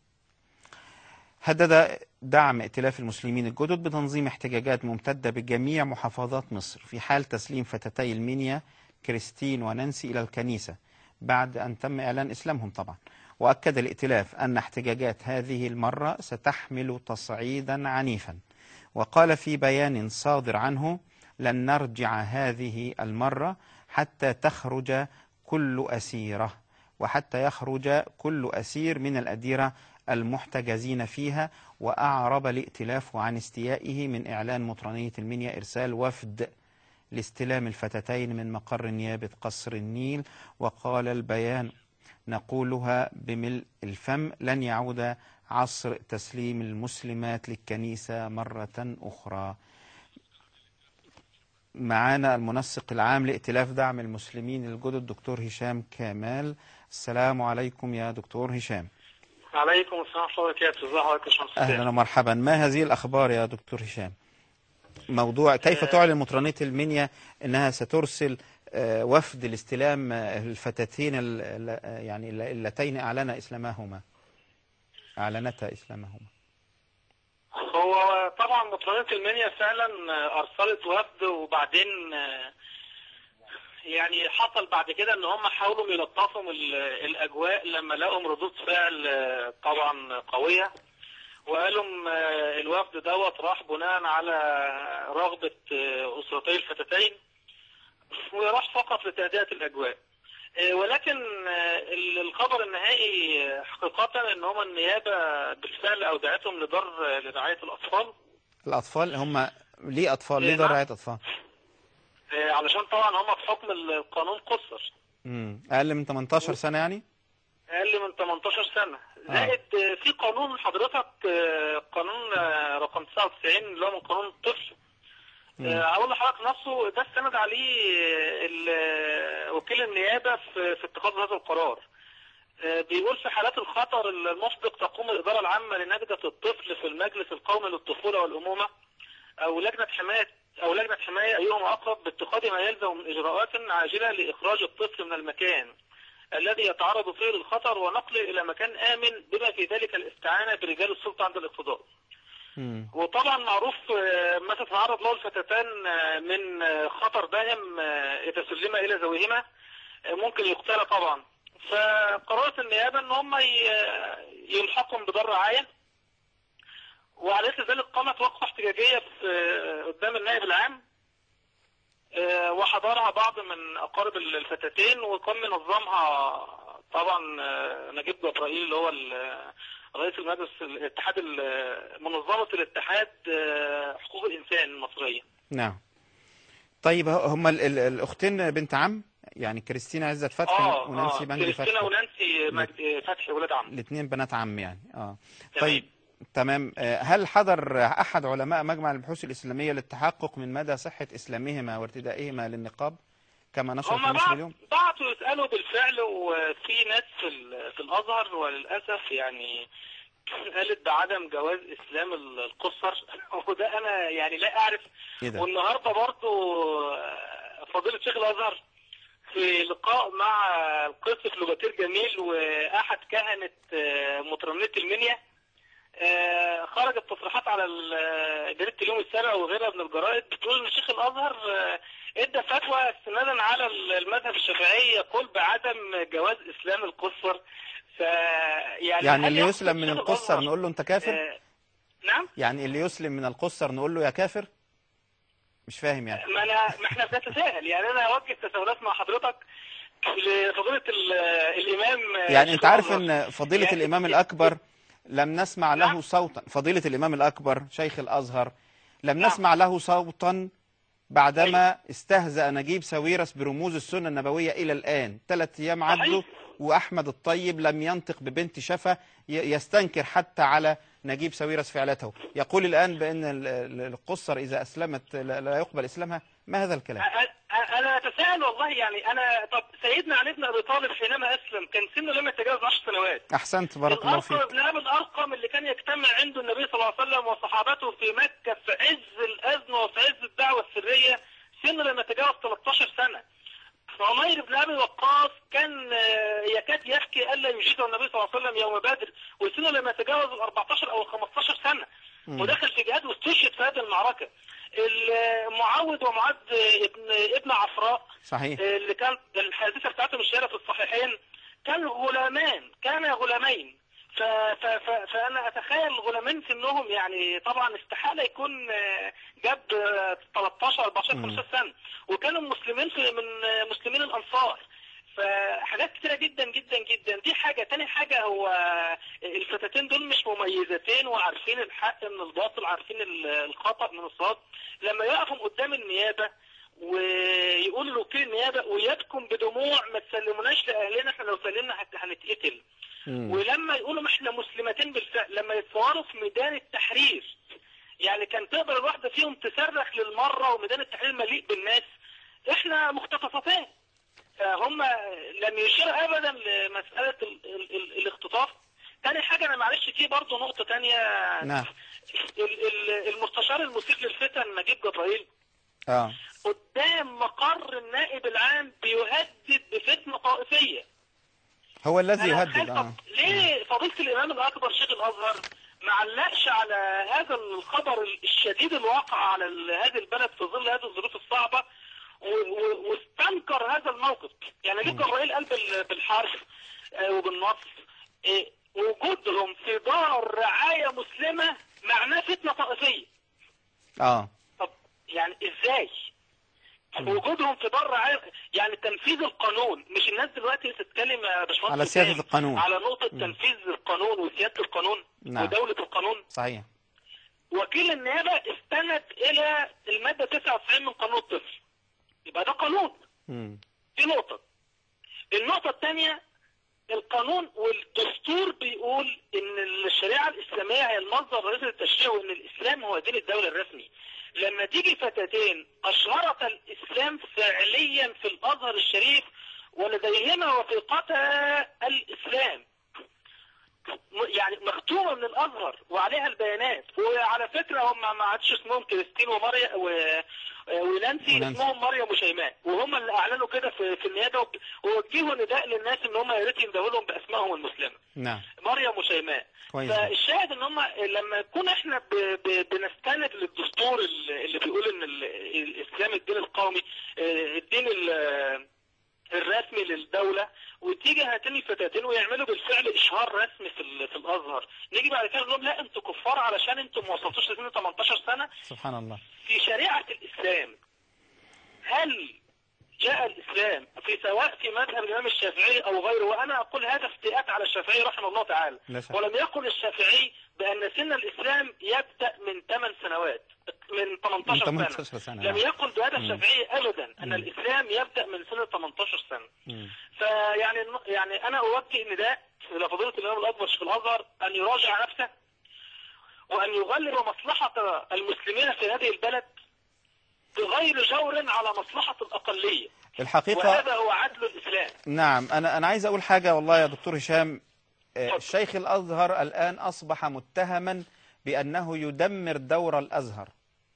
هدد دعم ائتلاف المسلمين الجدد بتنظيم احتجاجات ممتدة بجميع محافظات مصر في حال تسليم فتاتي المنيا كريستين ونانسي إلى الكنيسة بعد أن تم إعلان إسلامهم طبعا وأكد الائتلاف أن احتجاجات هذه المرة ستحمل تصعيدا عنيفا وقال في بيان صادر عنه لن نرجع هذه المرة حتى تخرج كل أسيرة وحتى يخرج كل أسير من الأديرة المحتجزين فيها وأعرب الائتلاف عن استيائه من إعلان مطرانية المنيا إرسال وفد لاستلام الفتاتين من مقر نيابة قصر النيل وقال البيان نقولها بملء الفم لن يعود عصر تسليم المسلمات للكنيسة مرة أخرى معانا المنسق العام لائتلاف دعم المسلمين الجدد دكتور هشام كمال السلام عليكم يا دكتور هشام عليكم السلام ورحمة الله وبركاته ازي حضرتك يا شمس أهلا ومرحبا ما هذه الأخبار يا دكتور هشام موضوع كيف تعلن مطرانية المنيا أنها سترسل آه، وفد لاستلام آه، الفتاتين ال- ال- يعني الل- اللتين أعلن إسلامهما أعلنتا إسلامهما هو طبعا مطرانية المنيا فعلا ارسلت وفد وبعدين آه، يعني حصل بعد كده ان هم حاولوا يلطفوا ال- الاجواء لما لقوا ردود فعل آه، طبعا قوية وقالوا م- آه، الوفد دوت راح بناء على رغبة آه، اسرتي الفتاتين وراح فقط لتهدئة الاجواء آه، ولكن آه، ال- الخبر النهائي آه، حقيقة ان هم النيابة بالفعل اودعتهم لدار آه، لرعاية الاطفال الأطفال هم ليه أطفال ليه إيه، دار نعم. رعاية أطفال آه، علشان طبعا هم بحكم القانون قصر مم. أقل من 18 سنة يعني اقل من 18 سنة زائد آه، في قانون حضرتك آه، قانون آه، رقم 99 اللي هو من قانون الطفل آه، اقول لحضرتك نفسه ده استند عليه آه، ال- آه، وكيل النيابة في في اتخاذ هذا القرار آه، بيقول في حالات الخطر المسبق تقوم الإدارة العامة لنجدة الطفل في المجلس القومي للطفولة والأمومة أو لجنة حماية أو لجنة حماية أيهما أقرب باتخاذ ما يلزم من إجراءات عاجلة لإخراج الطفل من المكان الذي يتعرض فيه للخطر ونقله إلى مكان آمن بما في ذلك الاستعانة برجال السلطة عند الاقتضاء. وطبعا معروف آه، ما تتعرض له الفتاتان آه، من آه، خطر دائم آه، إذا سلم إلى ذويهما آه، ممكن يقتل طبعا فقررت النيابة ان هم ي- يلحقهم بدار رعاية وعلى اثر ذلك قامت وقفة احتجاجية في آه، قدام النائب العام آه، وحضرها بعض من اقارب الفتاتين وكان منظمها طبعا آه، نجيب جبرائيل اللي هو ال- رئيس المجلس الاتحاد ال- منظمة الاتحاد آه، حقوق الانسان المصرية نعم طيب هم ال- ال- الأختين بنت عم يعني كريستينا عزت فتحي اه ونانسي اه مجدي كريستينا فتحي ونانسي مجدي فتحي ولاد عم الاثنين بنات عم يعني اه طيب تمام آه، هل حضر أحد علماء مجمع البحوث الإسلامية للتحقق من مدى صحة إسلامهما وارتدائهما للنقاب كما نشر في هم مصر بعت اليوم؟ بعتوا يسألوا بالفعل وفي ناس في, ال- في الأزهر وللأسف يعني قالت بعدم جواز إسلام ال- القصر وده أنا يعني لا أعرف إيه ده؟ والنهاردة برضو فضيلة شيخ الأزهر في لقاء مع القس فلوباتير جميل وأحد كهنة آه، مطرنية المنيا آه، خرجت تصريحات على ال- جريدة اليوم السابع وغيرها من الجرائد بتقول ان شيخ الازهر آه، ادى فتوى استنادا على المذهب الشافعي يقول بعدم جواز اسلام القصر ف يعني يعني هل اللي يقصد يسلم من شيخ القصر الأزهر- نقول له أنت كافر؟ آه، نعم يعني اللي يسلم من القصر نقول له يا كافر؟ مش فاهم يعني ما انا ما احنا بنتساءل يعني انا اوجه تساؤلات مع حضرتك لفضيله ال- الامام آه، يعني شيخ انت عارف الأزهر. ان فضيلة يعني- الامام الاكبر لم نسمع له صوتا فضيلة الامام الاكبر شيخ الازهر لم نسمع له صوتا بعدما استهزأ نجيب ساويرس برموز السنة النبوية إلى الآن ثلاث أيام عدوا وأحمد الطيب لم ينطق ببنت شفا ي- يستنكر حتى على نجيب ساويرس فعلته يقول الآن بأن ال- ال- القصر إذا أسلمت لا لا يقبل إسلامها ما هذا الكلام أ- أ- انا اتساءل السؤال والله يعني انا طب سيدنا علي بن ابي طالب حينما اسلم كان سنه لم يتجاوز 10 سنوات احسنت بارك الله الارقم فيك ابن ابي الارقم اللي كان يجتمع عنده النبي صلى الله عليه وسلم وصحابته في مكه في عز الاذن وفي عز الدعوه السريه سنه لم يتجاوز 13 سنه عمير بن ابي وقاص كان آه، يكاد يبكي الا يجيده النبي صلى الله عليه وسلم يوم بدر وسنه لم يتجاوز ال 14 او ال 15 سنه مم. ودخل في جهاد واستشهد في هذه المعركه ال- معاذ ومعاذ ابن ابن عفراء صحيح اللي كان الحادثه بتاعته مش شايله في الصحيحين كان غلامان كان غلامين ف ف ف فانا اتخيل الغلامين سنهم يعني طبعا استحاله يكون آه، جاب آه، 13 14 مم. 15 سنه وكانوا مسلمين في من آه، مسلمين الانصار فحاجات كتيرة جدا جدا جدا دي حاجة تاني حاجة هو الفتاتين دول مش مميزتين وعارفين الحق من الباطل عارفين ال- الخطأ من الصواب لما يقفوا قدام النيابة ويقولوا له كل النيابة ويبكم بدموع ما تسلموناش لأهلنا احنا لو سلمنا هت- هنتقتل ولما يقولوا ما احنا مسلمتين بالفعل لما يتصوروا في ميدان التحرير يعني كان تقدر الواحدة فيهم تصرخ للمرة وميدان التحرير مليء بالناس احنا مختطفتين فهم لم يشير ابدا لمسألة ال ال ال الاختطاف تاني حاجة انا معلش في برضه نقطة تانية نعم ال- ال- المستشار المثير للفتن نجيب جبرائيل اه قدام مقر النائب العام بيهدد بفتنة طائفية هو الذي أنا يهدد خايف اه ليه فضيلة الإمام الأكبر شيخ الأزهر ما علقش على هذا الخبر الشديد الواقع على ال- هذه البلد في ظل هذه الظروف الصعبة و- و- واستنكر هذا الموقف يعني نجيب جبرائيل قال بال- بالحرف آه، وبالنص آه، وجودهم في دار رعاية مسلمة معناه فتنة طائفية اه طب يعني ازاي وجودهم في دار رعاية يعني تنفيذ القانون مش الناس دلوقتي بتتكلم يا باشمهندس على سيادة حسام القانون. على نقطة مم. تنفيذ القانون وسيادة القانون نعم. ودولة القانون صحيح وكيل النيابة استند إلى المادة 99 من قانون الطفل يبقى ده قانون مم. دي نقطة النقطة الثانية القانون والدستور بيقول ان الشريعة الاسلامية هي المصدر الرئيسي للتشريع وان الاسلام هو دين الدولة الرسمي لما تيجي فتاتين اشهرتا الاسلام فعليا في الازهر الشريف ولديهما وثيقتا الاسلام م- يعني مختومة من الازهر وعليها البيانات وعلى فكرة هم ما عادش اسمهم كريستين وماريا و... ونانسي ونانسي. اسمهم مريم وشيماء وهم اللي اعلنوا كده في, في النيابه وك- ووجهوا نداء للناس ان هم يا ريت يندهوا لهم باسمائهم المسلمه نعم مريم وشيماء كويس فالشاهد ان هم لما نكون احنا ب... ب... بنستند للدستور اللي اللي بيقول ان ال... الاسلام الدين القومي آه، الدين ال... الرسمي للدولة وتيجي هاتين الفتاتين ويعملوا بالفعل اشهار رسمي في, ال... في الازهر نيجي بعد كده نقول لهم لا انتوا كفار علشان انتوا ما وصلتوش لسن 18 سنة سبحان الله في شريعة الإسلام هل جاء الإسلام في سواء في مذهب الإمام الشافعي أو غيره وأنا أقول هذا افتئات على الشافعي رحمه الله تعالى لا شك. ولم يقل الشافعي بأن سن الإسلام يبدأ من 8 سنوات من 18 من سنة 18 سنة لم نعم. يقل بهذا مم. الشافعي أبدا أن مم. الإسلام يبدأ من سن 18 سنة مم. فيعني يعني أنا أوجه نداء إلى فضيلة الإمام الأكبر شيخ الأزهر أن يراجع نفسه وأن يغلب مصلحة المسلمين في هذه البلد بغير جور على مصلحة الأقلية الحقيقة وهذا هو عدل الإسلام نعم أنا أنا عايز أقول حاجة والله يا دكتور هشام آه، الشيخ الأزهر الآن أصبح متهما بأنه يدمر دور الأزهر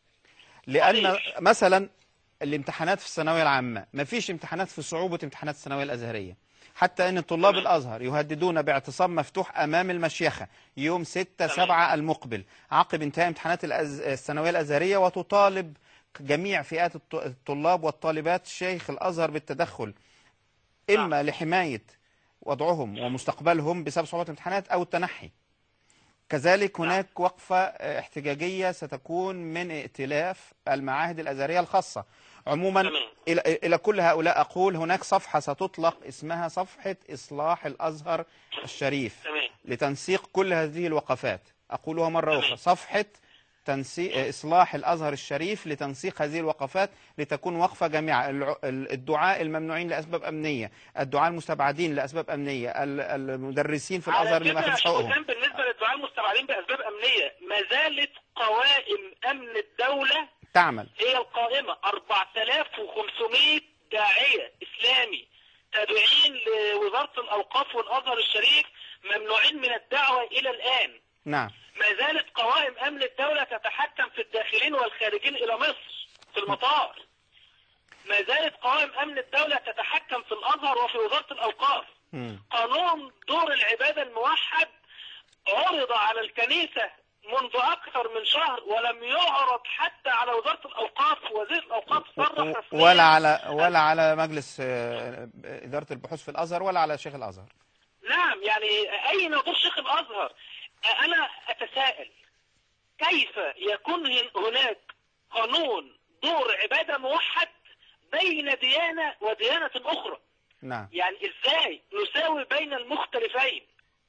لأن مثلا الامتحانات في الثانوية العامة ما فيش امتحانات في صعوبة امتحانات الثانوية الأزهرية حتى أن طلاب الأزهر يهددون باعتصام مفتوح أمام المشيخة يوم 6 7 المقبل عقب انتهاء امتحانات الأز... الثانوية الأزهرية وتطالب جميع فئات الط- الطلاب والطالبات شيخ الأزهر بالتدخل إما لحماية وضعهم ومستقبلهم بسبب صعوبة الامتحانات أو التنحي كذلك هناك وقفة آه، احتجاجية ستكون من ائتلاف المعاهد الأزهرية الخاصة عموما إلى, إلى كل هؤلاء أقول هناك صفحة ستطلق اسمها صفحة إصلاح الأزهر الشريف لتنسيق كل هذه الوقفات أقولها مرة أخرى صفحة تنسيق إصلاح الأزهر الشريف لتنسيق هذه الوقفات لتكون وقفة جميعة الع- ال- الدعاء الممنوعين لأسباب أمنية الدعاء المستبعدين لأسباب أمنية ال- المدرسين في الأزهر اللي ما على أخذش فكرة حقوقهم حسام بالنسبة للدعاء المستبعدين بأسباب أمنية ما زالت قوائم أمن الدولة تعمل هي القائمة 4500 داعية إسلامي تابعين لوزارة الأوقاف والأزهر الشريف ممنوعين من الدعوة إلى الآن نعم ما زالت قوائم أمن الدولة تتحكم في الداخلين والخارجين إلى مصر في المطار ما زالت قوائم أمن الدولة تتحكم في الأزهر وفي وزارة الأوقاف مم. قانون دور العبادة الموحد عرض على الكنيسة منذ أكثر من شهر ولم يعرض حتى على وزارة الأوقاف وزير الأوقاف صرح و- رسميا ولا على ولا على مجلس آه، إدارة البحوث في الأزهر ولا على شيخ الأزهر نعم يعني أين دور شيخ الأزهر أنا أتساءل كيف يكون هن- هناك قانون دور عبادة موحد بين ديانة وديانة أخرى نعم يعني إزاي نساوي بين المختلفين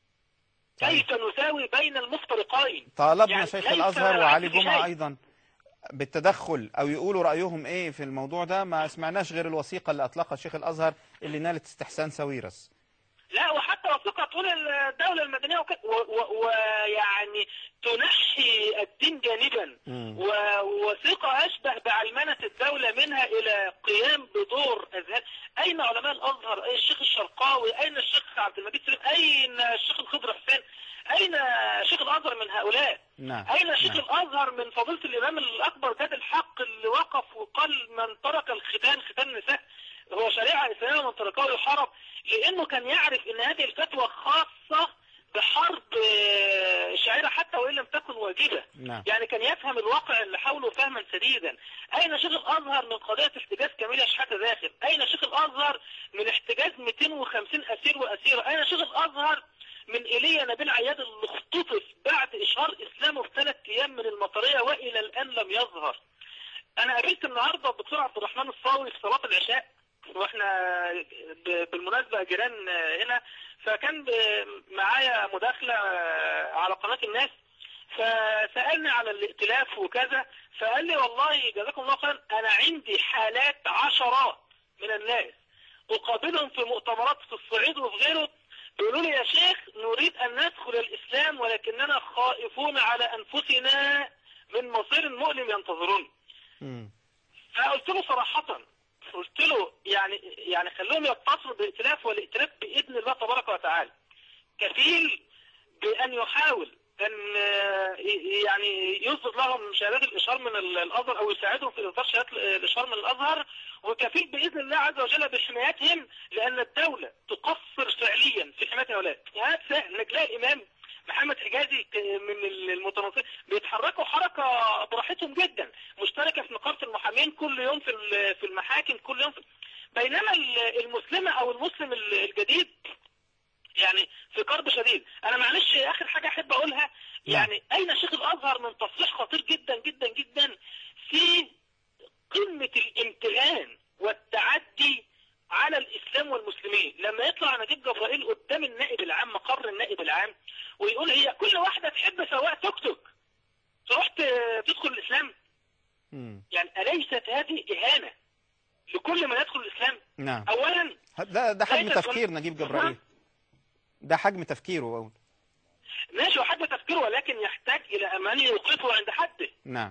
كيف نساوي بين المفترقين طالبنا يعني شيخ ليس الأزهر العكس وعلي في جمعة شيء. أيضا بالتدخل أو يقولوا رأيهم إيه في الموضوع ده ما سمعناش غير الوثيقة اللي أطلقها شيخ الأزهر اللي نالت استحسان ساويرس لا وحتى وثيقة تقول الدولة المدنية وك- و- و- ويعني تنحي الدين جانبا مم. ووثيقة أشبه بعلمنة الدولة منها إلى قيام بدور أذهان أين علماء الأزهر أين الشيخ الشرقاوي أين الشيخ عبد المجيد سليم أين الشيخ الخضر حسين أين شيخ الأزهر من هؤلاء نعم أين شيخ نعم. الأزهر من فضيلة الإمام الأكبر جاد الحق اللي وقف وقال من ترك الختان ختان النساء هو شريعة إسلامية ومن تركه يحارب لأنه كان يعرف أن هذه الفتوى خاصة بحرب آه، شاعرة حتى وإن لم تكن واجبة نعم يعني كان يفهم الواقع اللي حوله فهما سديدا أين شيخ الأزهر من قضية احتجاز كامل شحاتة داخل أين شيخ الأزهر من احتجاز 250 أسير وأسيرة أين شيخ الأزهر من إيليا نبيل عياد اللي اختطف بعد إشهار إسلامه في ثلاث أيام من المطرية وإلى الآن لم يظهر أنا قابلت النهاردة الدكتور عبد الرحمن الصاوي في صلاة العشاء واحنا ب- بالمناسبة جيران هنا فكان ب- معايا مداخلة على قناة الناس فسألني على الائتلاف وكذا فقال لي والله جزاكم الله خيرا أنا عندي حالات عشرات من الناس أقابلهم في مؤتمرات في الصعيد وفي غيره بيقولوا لي يا شيخ نريد أن ندخل الإسلام ولكننا خائفون على أنفسنا من مصير مؤلم ينتظرون مم. فقلت له صراحة قلت له يعني يعني خلوهم يتصلوا بالائتلاف والائتلاف بإذن الله تبارك وتعالى كفيل بأن يحاول أن آه، ي- يعني يصدر لهم شهادات الإشهار من ال- الأزهر أو يساعدهم في إصدار شهادات الإشهار من الأزهر وكفيل بإذن الله عز وجل بحمايتهم لأن الدولة تقصر فعليا في حماية هؤلاء يعني تساءل إنك تلاقي الإمام محمد حجازي ك- من المتنصرين بيتحركوا حركة براحتهم جدا مشتركة في نقابة المحامين كل يوم في ال- في المحاكم كل يوم في بينما ال- المسلمة أو المسلم ال- الجديد يعني في كرب شديد انا معلش اخر حاجه احب اقولها يعني اين شيخ الازهر من تصريح خطير جدا جدا جدا في قمه الامتهان والتعدي على الاسلام والمسلمين لما يطلع نجيب جبرائيل قدام النائب العام مقر النائب العام ويقول هي كل واحده تحب سواق توك توك تروح ت- تدخل الاسلام مم. يعني اليست هذه اهانه لكل من يدخل الاسلام نعم اولا ده ده حجم ليست تفكير نجيب جبرائيل ده حجم تفكيره أقول. ماشي وحد تفكيره ولكن يحتاج الى من يوقفه عند حده نعم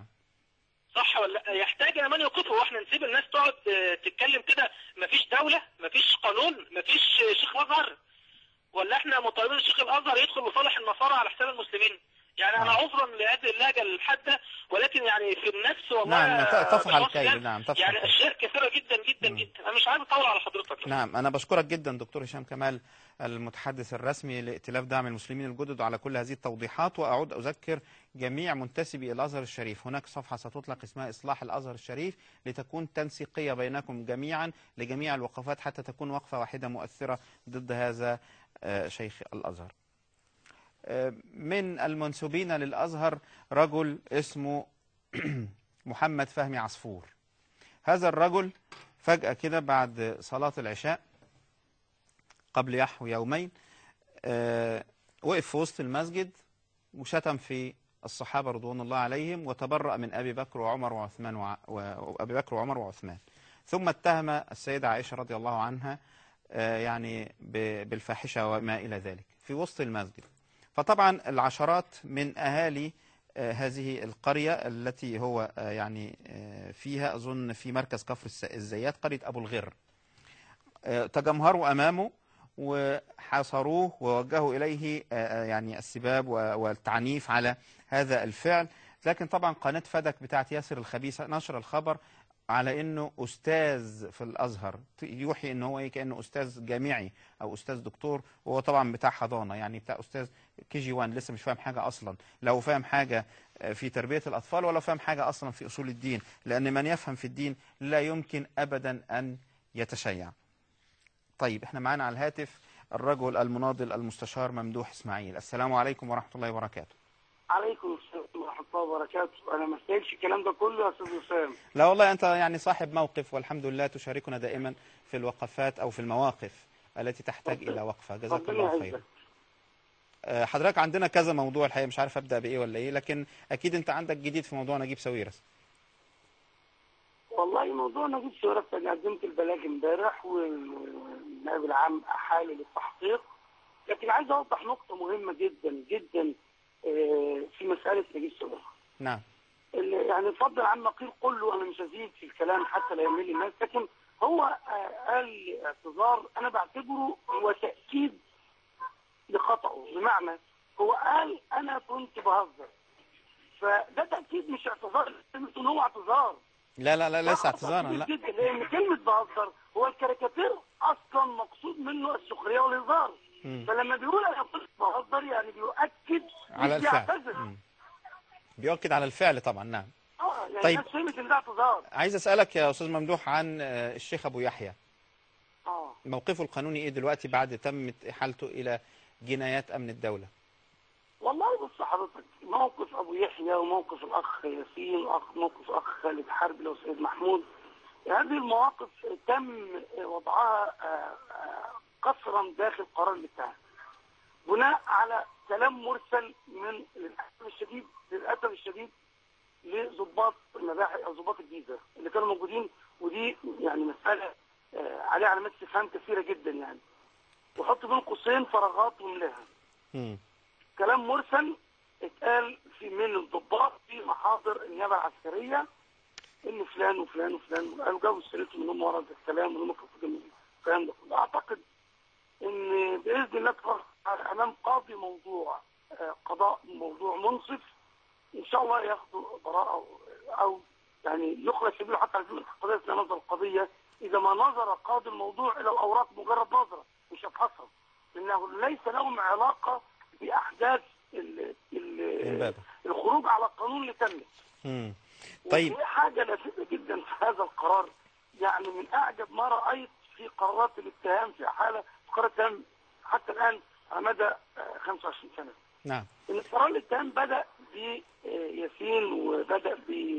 صح ولا لا؟ يحتاج الى من يوقفه واحنا نسيب الناس تقعد آه، تتكلم كده مفيش دولة مفيش قانون مفيش آه، شيخ ازهر ولا احنا مطالبين شيخ الازهر يدخل لصالح النصارى على حساب المسلمين يعني انا عذرا لهذه اللهجه الحاده ولكن يعني في النفس والله نعم، يا ت- تفعل باشمهندس كيد، يعني- نعم، تفعل يعني كيد. اشياء كثيره جدا جدا جدا انا مش عايز اطول على حضرتك نعم أنا بشكرك جدا دكتور هشام كمال المتحدث الرسمي لائتلاف دعم المسلمين الجدد على كل هذه التوضيحات وأعود أذكر جميع منتسبي الأزهر الشريف هناك صفحة ستطلق اسمها إصلاح الأزهر الشريف لتكون تنسيقية بينكم جميعا لجميع الوقفات حتى تكون وقفة واحدة مؤثرة ضد هذا آه، شيخ الأزهر آه، من المنسوبين للأزهر رجل اسمه محمد فهمي عصفور هذا الرجل فجأة كده بعد صلاة العشاء قبل يحو يومين آه، وقف في وسط المسجد وشتم في الصحابة رضوان الله عليهم وتبرأ من أبي بكر وعمر وعثمان وع... و- وأبي بكر وعمر وعثمان ثم اتهم السيدة عائشة رضي الله عنها آه، يعني ب- بالفاحشة وما إلى ذلك في وسط المسجد فطبعا العشرات من أهالي آه، هذه القرية التي هو آه، يعني آه، فيها أظن في مركز كفر الس- الزيات قرية أبو الغر آه، تجمهروا أمامه وحاصروه ووجهوا إليه آه، آه، يعني السباب و- والتعنيف على هذا الفعل لكن طبعا قناة فدك بتاعت ياسر الخبيثة نشر الخبر على انه استاذ في الازهر ت- يوحي ان هو ايه كانه استاذ جامعي او استاذ دكتور وهو طبعا بتاع حضانه يعني بتاع استاذ كي جي 1 لسه مش فاهم حاجه اصلا لو فاهم حاجه آه، في تربيه الاطفال ولا فاهم حاجه اصلا في اصول الدين لان من يفهم في الدين لا يمكن ابدا ان يتشيع طيب احنا معانا على الهاتف الرجل المناضل المستشار ممدوح اسماعيل السلام عليكم ورحمه الله وبركاته عليكم السلام ورحمة الله وبركاته أنا ما استاهلش الكلام ده كله يا أستاذ وسام لا والله أنت يعني صاحب موقف والحمد لله تشاركنا دائما في الوقفات أو في المواقف التي تحتاج إلى وقفة جزاك ربنا الله يعزك. خيرا آه، حضرتك عندنا كذا موضوع الحقيقة مش عارف أبدأ بإيه ولا إيه لكن أكيد أنت عندك جديد في موضوع نجيب ساويرس والله موضوع نجيب سيرة أنا قدمت البلاغ امبارح والنائب العام أحال للتحقيق لكن عايز أوضح نقطة مهمة جدا جدا آه، في مسألة نجيب سيرة نعم يعني فضل عما قيل كله أنا مش هزيد في الكلام حتى لا يمل الناس لكن هو آه، قال اعتذار أنا بعتبره هو تأكيد لخطأه بمعنى هو قال أنا كنت بهزر فده تأكيد مش اعتذار كلمة إن هو اعتذار لا لا لا ليس ده اعتذارا كبير لا جدا لان كلمه بهزر هو الكاريكاتير اصلا مقصود منه السخريه والهزار مم. فلما بيقول انا كنت بهزر يعني بيؤكد على مش الفعل بيعتذر مم. بيؤكد على الفعل طبعا نعم اه يعني طيب. الناس فهمت ان ده اعتذار عايز أسألك يا أستاذ ممدوح عن آه، الشيخ أبو يحيى اه موقفه القانوني إيه دلوقتي بعد تمت إحالته إلى جنايات أمن الدولة والله بص حضرتك موقف ابو يحيى وموقف الاخ ياسين واخ موقف الاخ خالد حرب وسيد محمود هذه المواقف تم وضعها آه، آه، قصرا داخل قرار الاتهام بناء على كلام مرسل من للاسف الشديد للاسف الشديد لضباط المباحث او ضباط الجيزه اللي كانوا موجودين ودي يعني مساله آه، عليها علامات استفهام كثيره جدا يعني وحط بين قوسين فراغات واملاها مم. كلام مرسل اتقال في من الضباط في محاضر النيابه العسكريه ان فلان وفلان وفلان قالوا جابوا سيرتهم ان هم ورا ده الكلام وان هم كانوا في الكلام ده كله اعتقد ان باذن الله تبارك وتعالى امام قاضي موضوع آه، قضاء موضوع منصف ان شاء الله ياخذوا براءه أو- او يعني يخرج سبيله حتى على سبيل القضيه في نظر القضيه اذا ما نظر قاضي الموضوع الى الاوراق مجرد نظره مش هتحصل لانه ليس لهم علاقه باحداث ال- ال- إمبابة. الخروج على القانون اللي تمت مم. طيب وفي حاجة لافته جدا في هذا القرار يعني من أعجب ما رأيت في قرارات الاتهام في حالة في قرار الاتهام حتى الآن على مدى آه، 25 سنة نعم إن قرار الاتهام بدأ بياسين وبدأ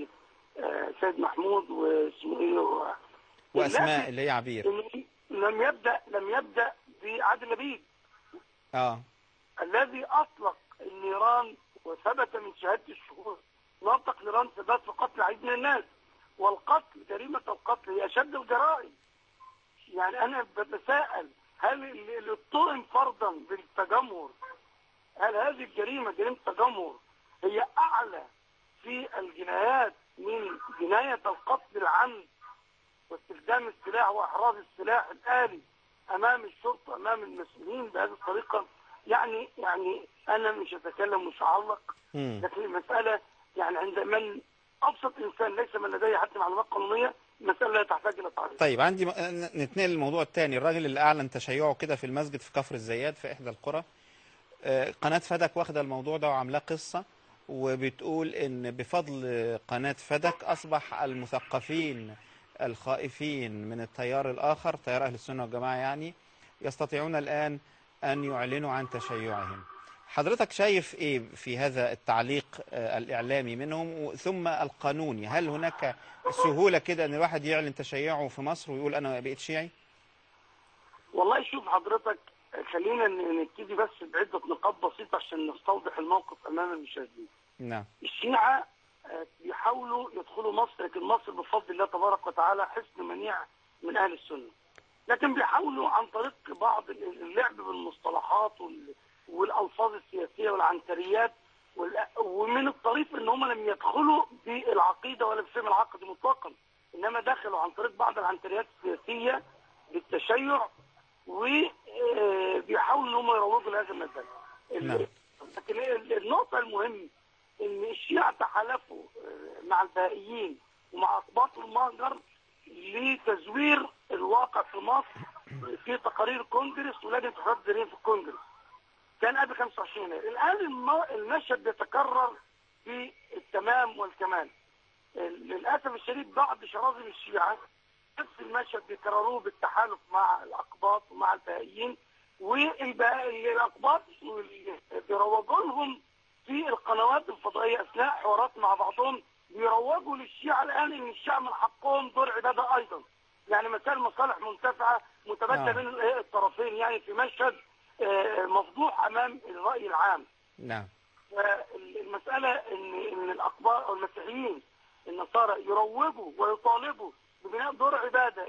بسيد محمود واسمه إيه و- وأسماء اللي هي عبير إن لم يبدأ لم يبدأ بعادل لبيب آه الذي أطلق النيران وثبت من شهادة الشهود نطق نيران ثبات في قتل عديد من الناس والقتل جريمة القتل هي أشد الجرائم يعني أنا بتساءل هل اللي اللي اتهم فرضا بالتجمهر هل هذه الجريمة جريمة تجمهر هي أعلى في الجنايات من جناية القتل العمد واستخدام السلاح وإحراز السلاح الآلي أمام الشرطة أمام المسؤولين بهذه الطريقة يعني يعني أنا مش هتكلم مش هعلق مم. لكن المسألة يعني عند من أبسط إنسان ليس من لديه حتى معلومات قانونية المسألة لا تحتاج إلى تعريف طيب عندي م... ن- نتنقل للموضوع الثاني الراجل اللي اعلن تشيعه كده في المسجد في كفر الزيات في احدى القرى آه، قناه فدك واخده الموضوع ده وعاملاه قصه وبتقول ان بفضل قناه فدك اصبح المثقفين الخائفين من التيار الاخر تيار اهل السنه والجماعه يعني يستطيعون الان ان يعلنوا عن تشيعهم حضرتك شايف ايه في هذا التعليق آه، الاعلامي منهم و- ثم القانوني هل هناك سهوله كده ان الواحد يعلن تشيعه في مصر ويقول انا بقيت شيعي والله شوف حضرتك خلينا ن- نبتدي بس بعدة نقاط بسيطة عشان نستوضح الموقف أمام المشاهدين نعم الشيعة آه، بيحاولوا يدخلوا مصر لكن مصر بفضل الله تبارك وتعالى حسن منيع من أهل السنة لكن بيحاولوا عن طريق بعض ال- اللعب بالمصطلحات وال- والألفاظ السياسية والعنتريات والأ- ومن الطريف ان هم لم يدخلوا بالعقيده ولا بفهم العقد مطلقا انما دخلوا عن طريق بعض العنتريات السياسيه بالتشيع وبيحاولوا ان هم يروجوا لهذا المثل نعم. لكن ال- النقطه المهم ان الشيعة تحالفوا آه، مع البهائيين ومع اقباط المهجر لتزوير الواقع في مصر في تقارير كونجرس ولجنه الحريات الدينيه في الكونجرس كان قبل 25 يناير الان الم- المشهد بيتكرر في التمام والكمال للاسف الشديد بعض شراذم الشيعه نفس المشهد بيكرروه بالتحالف مع الاقباط ومع البهائيين والاقباط بيروجوا لهم في القنوات الفضائيه اثناء حوارات مع بعضهم بيروجوا للشيعه الان ان الشيعه من حقهم دور عباده ايضا يعني مسائل مصالح منتفعه متبادله نعم. بين الإيه الطرفين يعني في مشهد آه، مفضوح امام الراي العام نعم المسألة إن إن الأقباط أو المسيحيين النصارى يروجوا ويطالبوا ببناء دور عبادة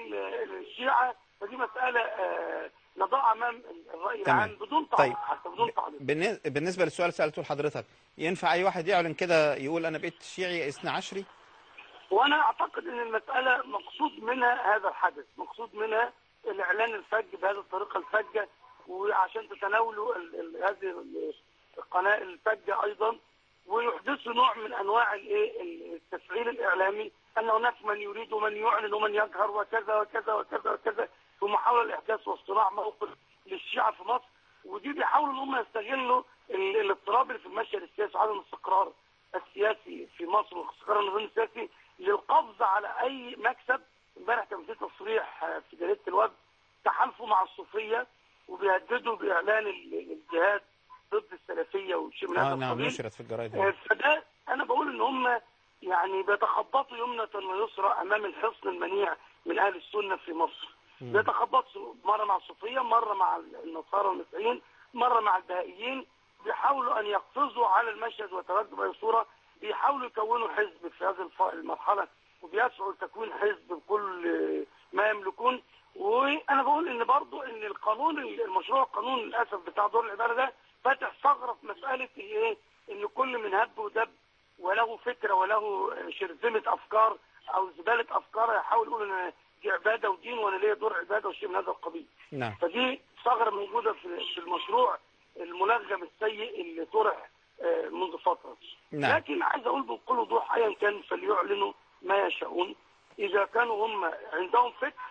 للشيعة فدي مسألة آه، نضع أمام الرأي تمام. العام بدون طيب. تعليق حتى بدون تعليق بالن- بالنسبه للسؤال اللي سالته لحضرتك ينفع اي واحد يعلن كده يقول انا بقيت شيعي اثنى عشري وأنا أعتقد إن المسألة مقصود منها هذا الحدث مقصود منها الإعلان الفج بهذه الطريقة الفجة وعشان تتناولوا ال- ال- هذه ال- القناة الفجة أيضا ويحدثوا نوع من أنواع الإيه التفعيل الإعلامي أن هناك من يريد ومن يعلن ومن يجهر وكذا وكذا وكذا وكذا في محاولة الإحداث واصطناع موقف للشيعة في مصر ودي بيحاولوا ان هم يستغلوا ال- الاضطراب اللي في المشهد السياسي وعدم الاستقرار السياسي في مصر واستقرار النظام السياسي للقبض على اي مكسب امبارح كان في تصريح آه، في جريده الوفد تحالفوا مع الصوفيه وبيهددوا باعلان ال- الجهاد ضد السلفيه وشيء من هذا اه نعم القبيل نشرت في الجرايد آه، فده انا بقول ان هم يعني بيتخبطوا يمنة ويسرى امام الحصن المنيع من اهل السنه في مصر مم. بيتخبطوا مره مع الصوفيه مره مع النصارى والمسيحيين مره مع البهائيين بيحاولوا ان يقفزوا على المشهد ويتواجدوا باي صوره بيحاولوا يكونوا حزب في هذه الف- المرحله وبيسعوا لتكوين حزب بكل آه، ما يملكون وانا بقول ان برضو ان القانون المشروع القانون للاسف بتاع دور العباده ده فاتح ثغره في مساله ايه ان كل من هب ودب وله فكره وله شرذمه افكار او زباله افكار يحاول يقول ان دي عباده ودين وانا ليا دور عباده وشيء من هذا القبيل نعم فدي ثغره موجوده في في المشروع الملغم السيء اللي طرح آه، منذ فتره نعم. لكن عايز اقول بكل وضوح ايا كان فليعلنوا ما يشاءون اذا كانوا هم عندهم فكر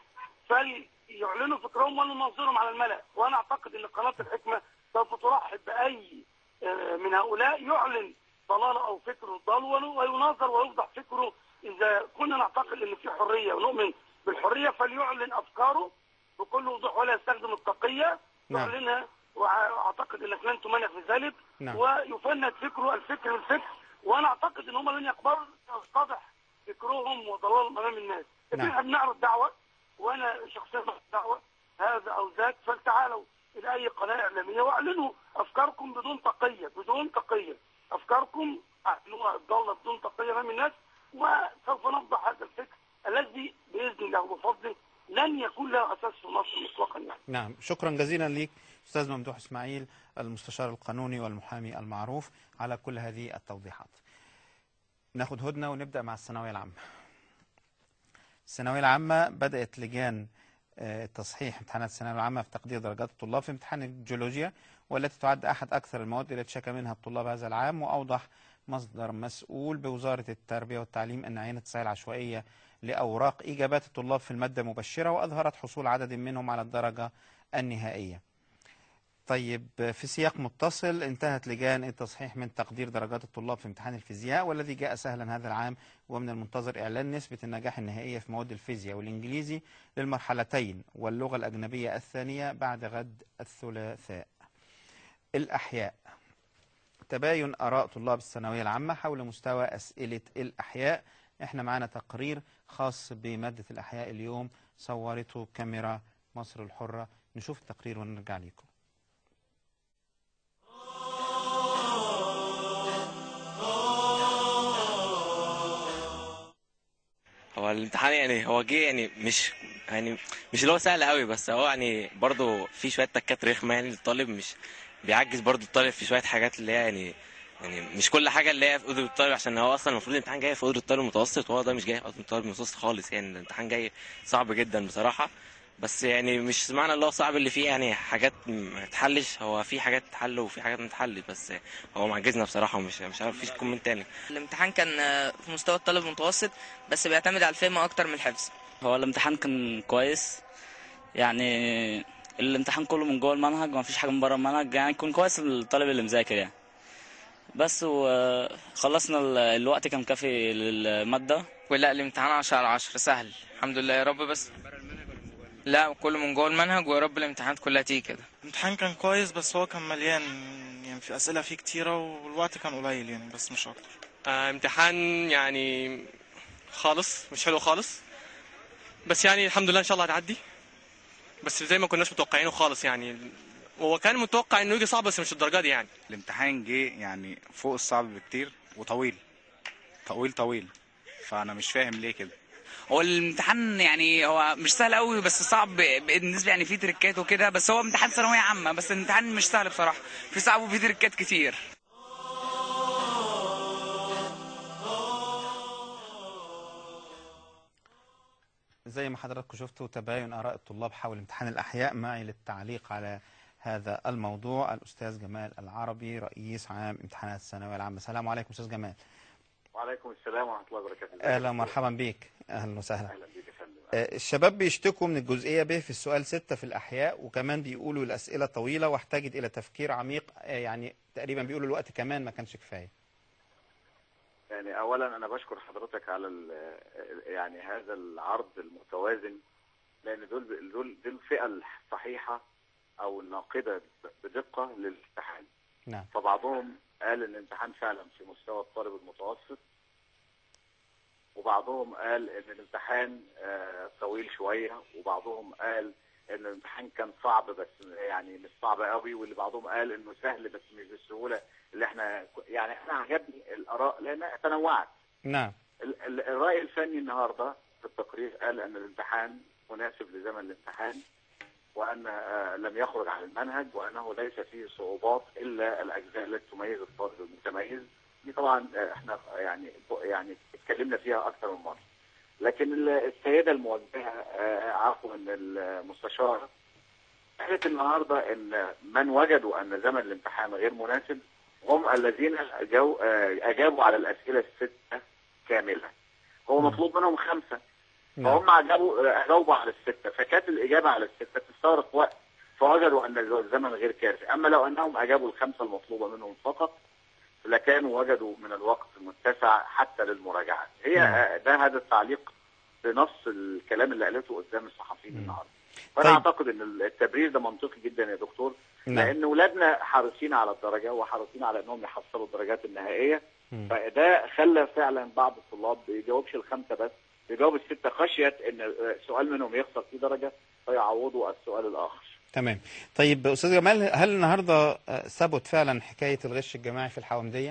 فليعلنوا فكرهم ولننظرهم على الملأ وانا اعتقد ان قناه الحكمه سوف ترحب باي آه، من هؤلاء يعلن ضلاله او فكره ضال ويناظر ويوضح فكره اذا كنا نعتقد ان في حريه ونؤمن بالحريه فليعلن افكاره بكل وضوح ولا يستخدم التقيه نعم. يعلنها واعتقد انك لن تمانع في ذلك نعم. ويفند فكره الفكر بالفكر وانا اعتقد ان هم لن يقبلوا يتضح فكرهم وضلالهم امام الناس لكن نعم. احنا بنعرض دعوه وانا شخصيا بعرض دعوه هذا او ذاك فلتعالوا الى اي قناه اعلاميه واعلنوا افكاركم بدون تقيه بدون تقيه افكاركم اعلنوها الضاله بدون تقيه امام الناس وسوف نفضح هذا الفكر الذي باذن الله وبفضله لن يكون له اساس في مصر مطلقا يعني نعم شكرا جزيلا ليك استاذ ممدوح اسماعيل المستشار القانوني والمحامي المعروف على كل هذه التوضيحات ناخد هدنه ونبدا مع الثانويه العامه الثانويه العامه بدات لجان آه، تصحيح امتحانات الثانويه العامه في تقدير درجات الطلاب في امتحان الجيولوجيا والتي تعد احد اكثر المواد التي شكى منها الطلاب هذا العام واوضح مصدر مسؤول بوزاره التربيه والتعليم ان عينه التصحيح العشوائيه لاوراق اجابات الطلاب في الماده مبشره واظهرت حصول عدد منهم على الدرجه النهائيه. طيب في سياق متصل انتهت لجان التصحيح من تقدير درجات الطلاب في امتحان الفيزياء والذي جاء سهلا هذا العام ومن المنتظر إعلان نسبة النجاح النهائية في مواد الفيزياء والإنجليزي للمرحلتين واللغة الأجنبية الثانية بعد غد الثلاثاء الأحياء تباين آراء طلاب الثانوية العامة حول مستوى أسئلة الأحياء احنا معانا تقرير خاص بمادة الأحياء اليوم صورته كاميرا مصر الحرة نشوف التقرير ونرجع لكم هو الامتحان يعني هو جه يعني مش يعني مش اللي هو سهل قوي بس هو يعني برضه في شويه تكات رخمه يعني للطالب مش بيعجز برضه الطالب في شويه حاجات اللي هي يعني يعني مش كل حاجه اللي هي في قدره الطالب عشان هو اصلا المفروض الامتحان جاي في قدره الطالب المتوسط وهو ده مش جاي في قدره الطالب المتوسط خالص يعني الامتحان جاي صعب جدا بصراحه بس يعني مش معنى اللي هو صعب اللي فيه يعني حاجات ما تتحلش هو في حاجات تتحل وفي حاجات ما تتحلش بس هو معجزنا بصراحه ومش مش عارف فيش كومنت تاني الامتحان كان آه، في مستوى الطالب المتوسط بس بيعتمد على الفهم اكتر من الحفظ هو الامتحان كان كويس يعني الامتحان كله من جوه المنهج ومفيش حاجه من بره المنهج يعني يكون كويس للطالب اللي مذاكر يعني بس وخلصنا ال- الوقت كان كافي للماده ولا الامتحان 10 على 10 سهل الحمد لله يا رب بس لا كله من جوه المنهج ويا رب الامتحانات كلها تيجي كده الامتحان كان كويس بس هو كان مليان يعني في أسئلة فيه كتيرة والوقت كان قليل يعني بس مش أكتر آه، امتحان يعني خالص مش حلو خالص بس يعني الحمد لله ان شاء الله هتعدي بس زي ما كناش متوقعينه خالص يعني هو كان متوقع انه يجي صعب بس مش الدرجه دي يعني الامتحان جه يعني فوق الصعب بكتير وطويل طويل طويل فانا مش فاهم ليه كده هو الامتحان يعني هو مش سهل قوي بس صعب بالنسبه يعني فيه تريكات وكده بس هو امتحان ثانويه عامه بس الامتحان مش سهل بصراحه في صعب وفيه تريكات كتير زي ما حضراتكم شفتوا تباين آراء الطلاب حول امتحان الأحياء معي للتعليق على هذا الموضوع الأستاذ جمال العربي رئيس عام امتحانات الثانوية العامة السلام عليكم أستاذ جمال وعليكم السلام ورحمه الله وبركاته أهلا ومرحبا بك أهلا وسهلا اهلا بيك يا فندم آه، الشباب بيشتكوا من الجزئية ب في السؤال ستة في الأحياء وكمان بيقولوا الأسئلة طويلة واحتاجت إلى تفكير عميق آه، يعني تقريبا بيقولوا الوقت كمان ما كانش كفاية يعني اولا انا بشكر حضرتك على ال- يعني هذا العرض المتوازن لان دول دول دول الفئه الصحيحه او الناقده بدقه للامتحان نعم فبعضهم قال ان الامتحان فعلا في مستوى الطالب المتوسط وبعضهم قال ان الامتحان آه، طويل شويه وبعضهم قال ان الامتحان كان صعب بس يعني مش صعب قوي واللي بعضهم قال انه سهل بس مش بالسهوله اللي احنا يعني انا عجبني الاراء لانها تنوعت نعم ال- ال- الرأي الفني النهارده في التقرير قال ان الامتحان مناسب لزمن الامتحان وان آه، لم يخرج عن المنهج وانه ليس فيه صعوبات الا الاجزاء التي تميز الطالب المتميز دي طبعا آه، احنا يعني يعني اتكلمنا فيها اكثر من مره لكن ال- السيده الموجهه آه، عفوا المستشاره قالت النهارده ان من وجدوا ان زمن الامتحان غير مناسب هم الذين جو آه، اجابوا على الاسئله السته كامله هو مطلوب منهم خمسه فهم اجابوا اجاوبوا على السته فكانت الاجابه على السته تستغرق وقت فوجدوا ان الزمن غير كافي اما لو انهم اجابوا الخمسه المطلوبه منهم فقط لكانوا وجدوا من الوقت متسع حتى للمراجعات هي نعم. آه، ده هذا التعليق بنص الكلام اللي قالته قدام الصحفيين النهارده فانا طيب. اعتقد ان التبرير ده منطقي جدا يا دكتور نعم. لان ولادنا حريصين على الدرجه وحريصين على انهم يحصلوا الدرجات النهائيه مم. فده خلى فعلا بعض الطلاب ما يجاوبش الخمسه بس يجاوب السته خشيه ان سؤال منهم يخسر فيه درجه فيعوضوا السؤال الاخر تمام طيب أستاذ جمال هل النهاردة آه، ثبت فعلا حكاية الغش الجماعي في الحومدية؟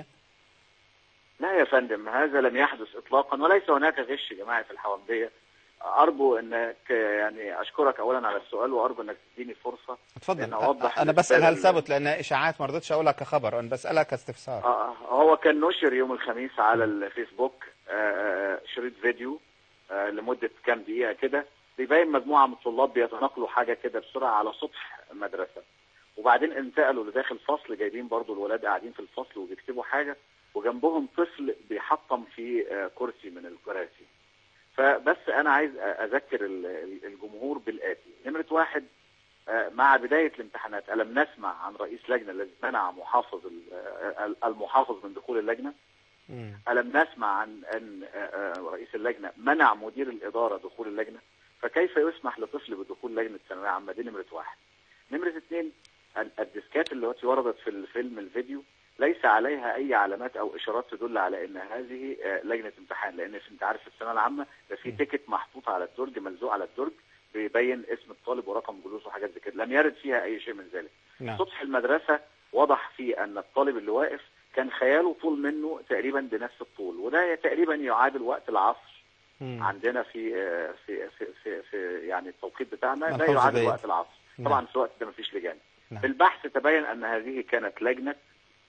لا يا فندم هذا لم يحدث اطلاقا وليس هناك غش جماعي في الحومديه ارجو انك يعني اشكرك اولا على السؤال وارجو انك تديني فرصه اتفضل لأن أوضح أنا بسأل هل للسادة ثبت لأن إشاعات ما رضيتش أقولها كخبر أنا بسألها كاستفسار آه، هو كان نشر يوم الخميس على الفيسبوك آه، آه، شريط فيديو آه، لمدة كام دقيقة كده بيبين مجموعة من الطلاب بيتناقلوا حاجة كده بسرعة على سطح مدرسة وبعدين انتقلوا لداخل فصل جايبين برضو الولاد قاعدين في الفصل وبيكتبوا حاجة وجنبهم طفل بيحطم في آه، كرسي من الكراسي فبس أنا عايز أذكر ال- ال- الجمهور بالآتي نمرة واحد آه، مع بداية الامتحانات ألم نسمع عن رئيس لجنة الذي منع محافظ ال- آه، المحافظ من دخول اللجنة ألم نسمع عن أن آه، آه، رئيس اللجنة منع مدير الإدارة دخول اللجنة فكيف يسمح لطفل بدخول لجنة ثانوية عامة دي نمرة واحد نمرة اثنين ال- الديسكات التي وردت في الفيلم الفيديو ليس عليها أي علامات أو إشارات تدل على أن هذه آه، لجنة امتحان لأن في- أنت عارف في الثانوية العامة ده في تيكت محطوط على الدرج ملزوق على الدرج بيبين اسم الطالب ورقم جلوسه وحاجات زي كده لم يرد فيها أي شيء من ذلك نعم. سطح المدرسة وضح فيه أن الطالب اللي واقف كان خياله طول منه تقريبا بنفس الطول وده تقريبا يعادل وقت العصر عندنا في آه، في في في, في يعني التوقيت بتاعنا ده ملحوظ يعادل جيد. وقت العصر نعم. طبعا في الوقت ده مفيش لجان نعم. في البحث تبين ان هذه كانت لجنه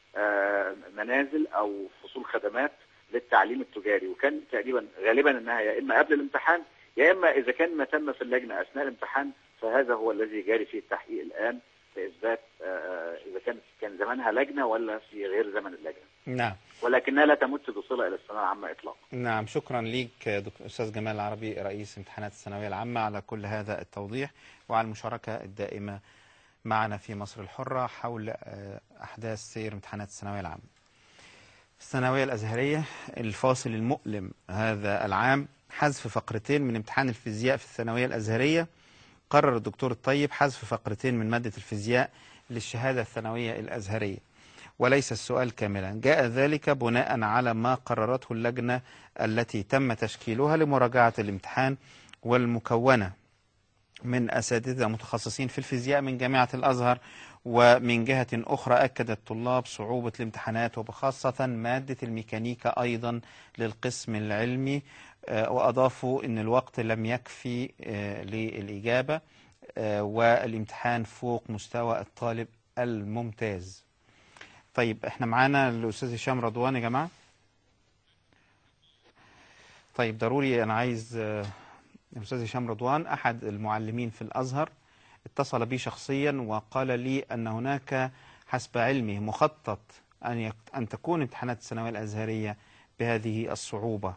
آه، منازل او فصول خدمات للتعليم التجاري وكان تقريبا غالبا انها يا اما قبل الامتحان يا اما اذا كان ما تم في اللجنه اثناء الامتحان فهذا هو الذي جاري فيه التحقيق الان لاثبات آه، اذا كان كان زمانها لجنه ولا في غير زمن اللجنه نعم ولكنها لا تمت بصله الى الثانويه العامه اطلاقا نعم شكرا ليك دكتور أستاذ جمال العربي رئيس امتحانات الثانوية العامة على كل هذا التوضيح وعلى المشاركة الدائمة معنا في مصر الحرة حول آه، أحداث سير امتحانات الثانوية العامة الثانوية الأزهرية الفاصل المؤلم هذا العام حذف فقرتين من امتحان الفيزياء في الثانوية الأزهرية قرر الدكتور الطيب حذف فقرتين من مادة الفيزياء للشهادة الثانوية الأزهرية وليس السؤال كاملا جاء ذلك بناء على ما قررته اللجنة التي تم تشكيلها لمراجعة الامتحان والمكونة من أساتذة متخصصين في الفيزياء من جامعة الأزهر ومن جهة أخرى أكد الطلاب صعوبة الامتحانات وبخاصة مادة الميكانيكا أيضا للقسم العلمي آه، وأضافوا أن الوقت لم يكفي آه، للإجابة آه، والامتحان فوق مستوى الطالب الممتاز طيب احنا معانا الأستاذ هشام رضوان يا جماعة طيب ضروري أنا عايز آه، الأستاذ هشام رضوان أحد المعلمين في الأزهر اتصل بي شخصيا وقال لي أن هناك حسب علمه مخطط أن يك... أن تكون امتحانات الثانوية الأزهرية بهذه الصعوبة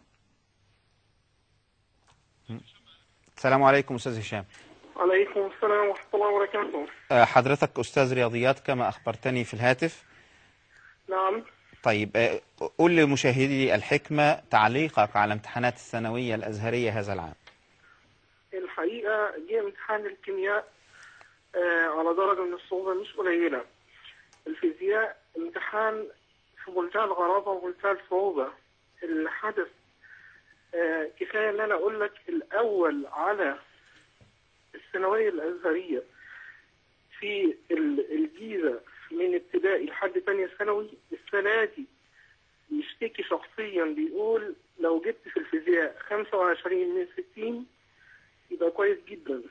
م. السلام عليكم أستاذ هشام عليكم السلام ورحمة الله وبركاته آه، حضرتك أستاذ رياضيات كما أخبرتني في الهاتف نعم طيب آه، قل لمشاهدي الحكمة تعليقك على امتحانات الثانوية الأزهرية هذا العام الحقيقة جه امتحان الكيمياء آه على درجة من الصعوبة مش قليلة الفيزياء امتحان في منتهى الغرابة ومنتهى الصعوبة اللي حدث آه كفاية ان انا اقول لك الاول على الثانوية الازهرية في ال- الجيزة من ابتدائي لحد تانية ثانوي السنة دي بيشتكي شخصيا بيقول لو جبت في الفيزياء 25 من 60 يبقى كويس جدا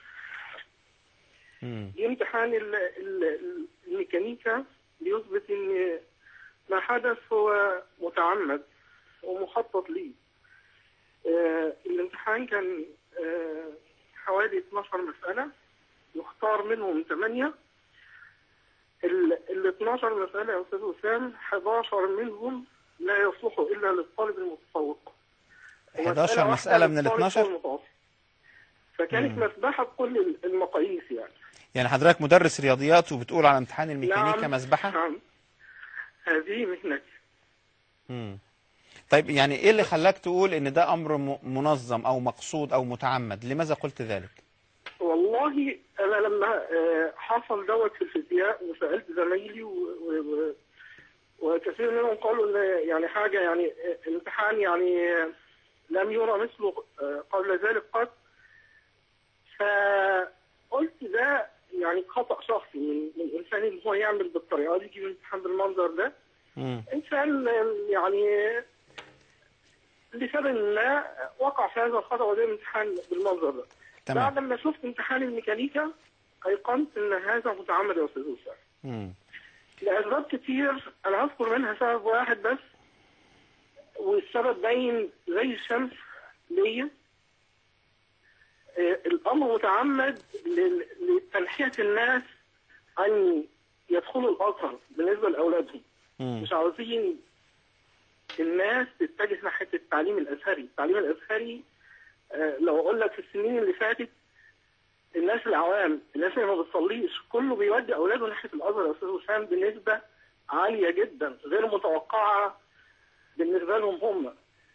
دي امتحان ال- ال- ال- الميكانيكا بيثبت ان ما حدث هو متعمد ومخطط ليه آه الامتحان كان آه حوالي 12 مسألة يختار منهم 8 ال ال 12 مسألة يا أستاذ وسام 11 منهم لا يصلحوا إلا للطالب المتفوق 11 واحدة مسألة من ال للطالب 12 المتوسط. فكانت مم. مسبحة بكل المقاييس يعني يعني حضرتك مدرس رياضيات وبتقول على امتحان الميكانيكا نعم. مسبحة نعم هذه مهنتي مم. طيب يعني ايه اللي خلاك تقول ان ده امر م- منظم او مقصود او متعمد لماذا قلت ذلك والله انا لما آه، حصل دوت في الفيزياء وسالت زمايلي و... و... و... وكثير منهم قالوا ان يعني حاجه يعني آه، امتحان يعني آه، لم يرى مثله آه، قبل ذلك قط فقلت ده يعني خطا شخصي من من الانسان ان هو يعمل بالطريقه دي يجيب امتحان بالمنظر ده انسان آه، يعني لسبب ما وقع في هذا الخطا وده امتحان بالمنظر ده تمام. بعد ما شفت امتحان الميكانيكا ايقنت ان هذا متعمد يا استاذ وسام مم. لاسباب كتير انا هذكر منها سبب واحد بس والسبب باين زي الشمس ليا آه، الامر متعمد لل- لتنحيه الناس ان يدخلوا الازهر بالنسبه لاولادهم مش عاوزين الناس تتجه ناحيه التعليم الازهري، التعليم الازهري آه، لو اقول لك في السنين اللي فاتت الناس العوام الناس اللي ما بتصليش كله بيودي اولاده ناحيه الازهر يا استاذ وسام بنسبه عاليه جدا غير متوقعه بالنسبه لهم هم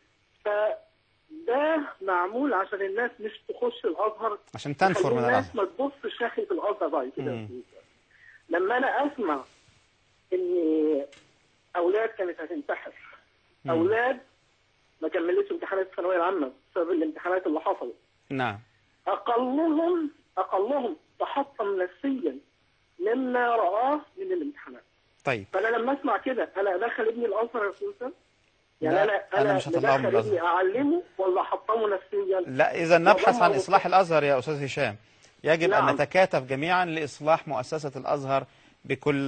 فده معمول عشان الناس مش تخش الازهر عشان تنفر يخلي من الناس الازهر ما تبصش ناحيه الازهر بعد كده يا مم. أستاذ وسام. لما انا اسمع ان اولاد كانت هتنتحر مم. اولاد ما كملتش امتحانات الثانويه العامه بسبب الامتحانات اللي حصلت نعم اقلهم اقلهم تحطم نفسيا مما رآه من الامتحانات طيب فانا لما اسمع كده انا ادخل ابني الازهر يا استاذ وسام؟ يعني لا، انا أنا انا مش هطلعه من مدخل ابني الأزهر. اعلمه ولا احطمه نفسيا لا اذا نبحث عن وأضمه اصلاح الازهر يا استاذ هشام يجب ان نعم. نتكاتف جميعا لاصلاح مؤسسة الازهر بكل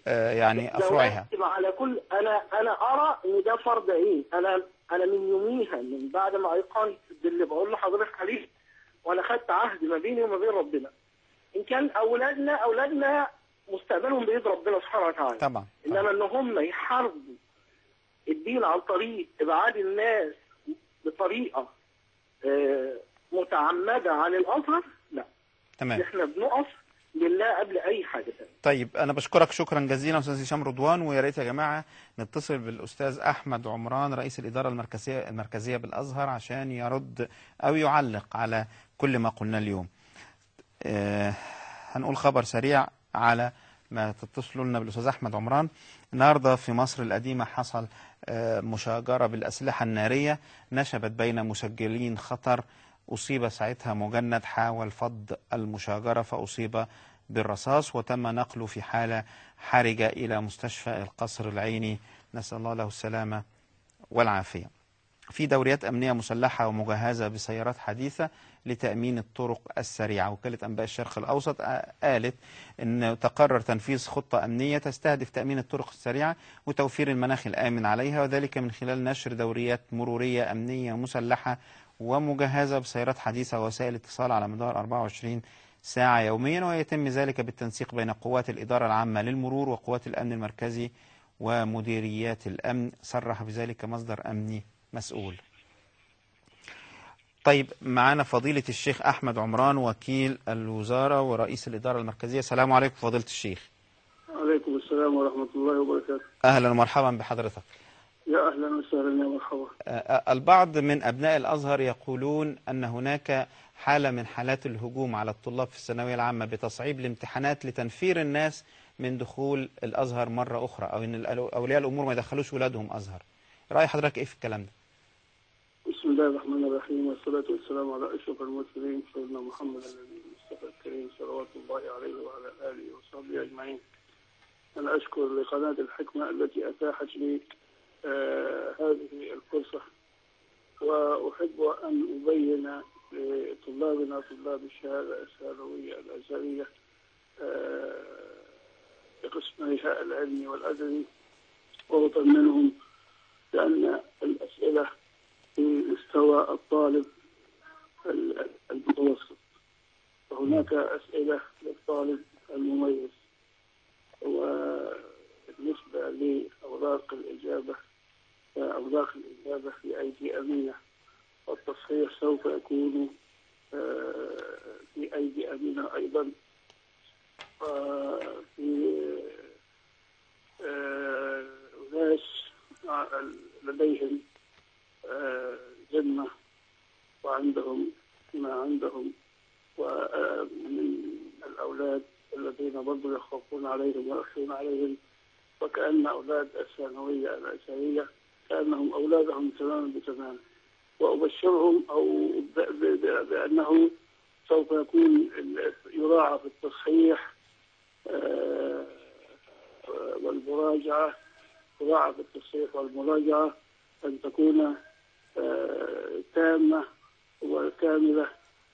آه، يعني افرعها لو على كل انا انا ارى ان ده فرض عين انا انا من يوميها من بعد ما ايقنت باللي بقول لحضرتك عليه وانا خدت عهد ما بيني وما بين ربنا ان كان اولادنا اولادنا مستقبلهم بايد ربنا سبحانه وتعالى طبعا انما ان هم يحاربوا الدين عن طريق ابعاد الناس بطريقه آه، متعمده عن الازهر لا تمام احنا بنقف لله قبل اي حاجه ثانيه طيب انا بشكرك شكرا جزيلا استاذ هشام رضوان ويا ريت يا جماعه نتصل بالاستاذ احمد عمران رئيس الاداره المركزيه المركزيه بالازهر عشان يرد او يعلق على كل ما قلنا اليوم. آه هنقول خبر سريع على ما تتصلوا لنا بالاستاذ احمد عمران النهارده في مصر القديمه حصل آه مشاجره بالاسلحه الناريه نشبت بين مسجلين خطر أصيب ساعتها مجند حاول فض المشاجرة فأصيب بالرصاص وتم نقله في حالة حرجة إلى مستشفى القصر العيني نسأل الله له السلامة والعافية في دوريات أمنية مسلحة ومجهزة بسيارات حديثة لتأمين الطرق السريعة وكالة أنباء الشرق الأوسط قالت أن تقرر تنفيذ خطة أمنية تستهدف تأمين الطرق السريعة وتوفير المناخ الآمن عليها وذلك من خلال نشر دوريات مرورية أمنية مسلحة ومجهزة بسيارات حديثة ووسائل اتصال على مدار 24 ساعة يوميا ويتم ذلك بالتنسيق بين قوات الإدارة العامة للمرور وقوات الأمن المركزي ومديريات الأمن صرح بذلك مصدر أمني مسؤول طيب معنا فضيلة الشيخ أحمد عمران وكيل الوزارة ورئيس الإدارة المركزية السلام عليكم فضيلة الشيخ عليكم السلام ورحمة الله وبركاته أهلا ومرحبا بحضرتك يا أهلا وسهلا يا مرحبا آه، البعض من أبناء الأزهر يقولون أن هناك حالة من حالات الهجوم على الطلاب في الثانوية العامة بتصعيب الامتحانات لتنفير الناس من دخول الأزهر مرة أخرى أو أن الألو- أولياء الأمور ما يدخلوش ولادهم أزهر رأي حضرتك إيه في الكلام ده؟ بسم الله الرحمن الرحيم والصلاة والسلام على أشرف المرسلين سيدنا محمد النبي المصطفى الكريم صلوات الله عليه وعلى آله وصحبه أجمعين أنا أشكر لقناة الحكمة التي أتاحت لي آه هذه الفرصة وأحب أن أبين لطلابنا طلاب الشهادة الثانوية الأزهرية آه بقسميها العلمي والأدبي وأطمنهم بأن الأسئلة في مستوى الطالب ال- المتوسط وهناك أسئلة للطالب المميز وبالنسبة لأوراق الإجابة فأوراق الإجابة في أيدي أمينة والتصحيح سوف يكون آه، في أيدي أمينة أيضا وفي آه، ناس لديهم آه، ذمة وعندهم ما عندهم ومن الأولاد الذين برضو يخافون عليهم ويخشون عليهم وكأن أولاد الثانوية الأزهرية كأنهم أولادهم تماما بتمام وأبشرهم أو ب- ب- ب- بأنه سوف يكون ال- يراعى في التصحيح آه، والمراجعة يراعى في التصحيح والمراجعة أن تكون آه، تامة وكاملة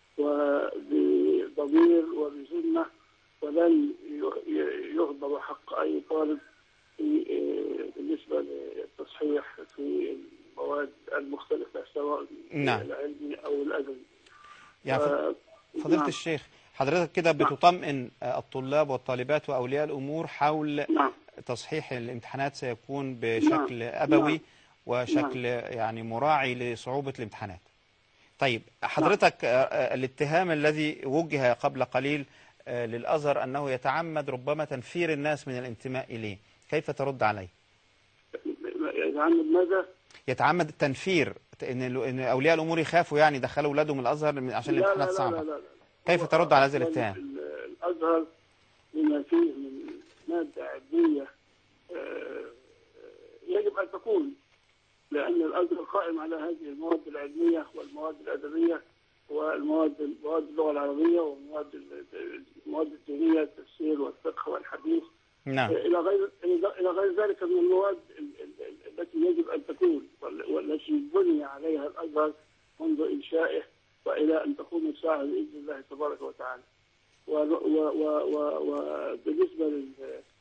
وبضمير وبذمة ولن ي- ي- يهضم حق أي طالب في آه، بالنسبة للتصحيح في المواد المختلفة سواء نعم. العلمي أو الأدبي يعني و- فضيلة نعم. الشيخ حضرتك كده بتطمئن آه، الطلاب والطالبات وأولياء الأمور حول تصحيح الامتحانات سيكون بشكل نعم. أبوي نعم. وشكل يعني مراعي لصعوبة الامتحانات طيب حضرتك آه، آه، الاتهام الذي وجه قبل قليل آه، للأزهر أنه يتعمد ربما تنفير الناس من الانتماء إليه كيف ترد عليه يتعمد ماذا؟ يتعمد التنفير ان ان اولياء الامور يخافوا يعني يدخلوا اولادهم الازهر من- عشان لا لا الامتحانات لا صعبه لا لا لا. كيف ترد على هذا أصلاً الاتهام ال- الأزهر بما فيه من مادة علمية آه، يجب أن تكون لأن الأزهر قائم على هذه المواد العلمية والمواد الأدبية والمواد مواد اللغة العربية والمواد ال- المواد الدينية التفسير والفقه والحديث نعم إلى غير إلى غير ذلك من المواد ال- ال- ال- التي يجب أن تكون وال- والتي بني عليها الأزهر منذ إنشائه وإلى أن تقوم الساعة بإذن الله تبارك وتعالى و- و- و- و- وبالنسبة لل-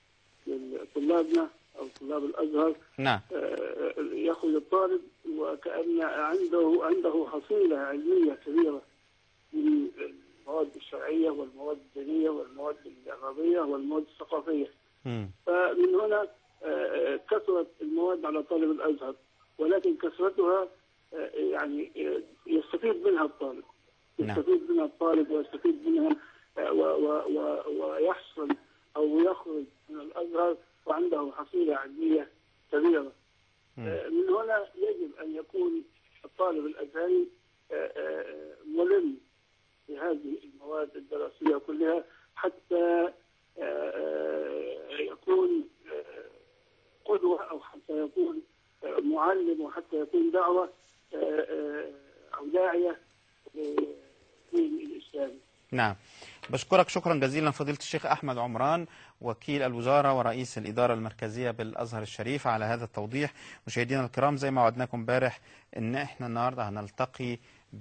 لطلابنا او طلاب الازهر نعم آه، يخرج الطالب وكأن عنده عنده حصيلة علمية كبيرة من المواد الشرعية والمواد الدينية والمواد العربية والمواد الثقافية مم. فمن هنا آه، كثرت المواد على طالب الازهر ولكن كثرتها آه، يعني آه، يستفيد منها الطالب نعم. يستفيد منها الطالب ويستفيد منها آه، و- و- و- ويحصل او يخرج من الازهر وعنده حصيله علميه كبيره آه، من هنا يجب ان يكون الطالب الازهري آه، آه، ملم بهذه المواد الدراسيه كلها حتى آه، آه، يكون آه، قدوه او حتى يكون آه، معلم وحتى يكون دعوه آه، آه، او داعيه للدين الاسلامي. نعم بشكرك شكرا جزيلا فضيلة الشيخ أحمد عمران وكيل الوزارة ورئيس الإدارة المركزية بالأزهر الشريف على هذا التوضيح مشاهدينا الكرام زي ما وعدناكم امبارح إن إحنا النهاردة هنلتقي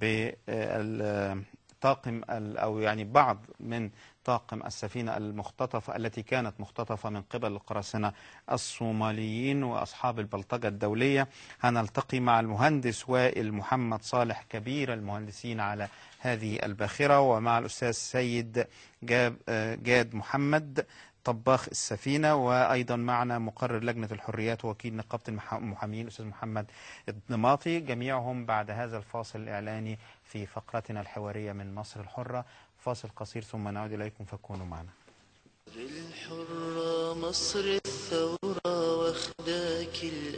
بالطاقم أو يعني بعض من طاقم السفينة المختطفة التي كانت مختطفة من قبل القراصنة الصوماليين وأصحاب البلطجة الدولية هنلتقي مع المهندس وائل محمد صالح كبير المهندسين على هذه الباخرة ومع الأستاذ سيد جاب آه، جاد محمد طباخ السفينة وأيضا معنا مقرر لجنة الحريات ووكيل نقابة المح- المحامين الأستاذ محمد الضماطي جميعهم بعد هذا الفاصل الإعلاني في فقرتنا الحوارية من مصر الحرة فاصل قصير ثم نعود إليكم فكونوا معنا الحرة مصر الثورة واخداك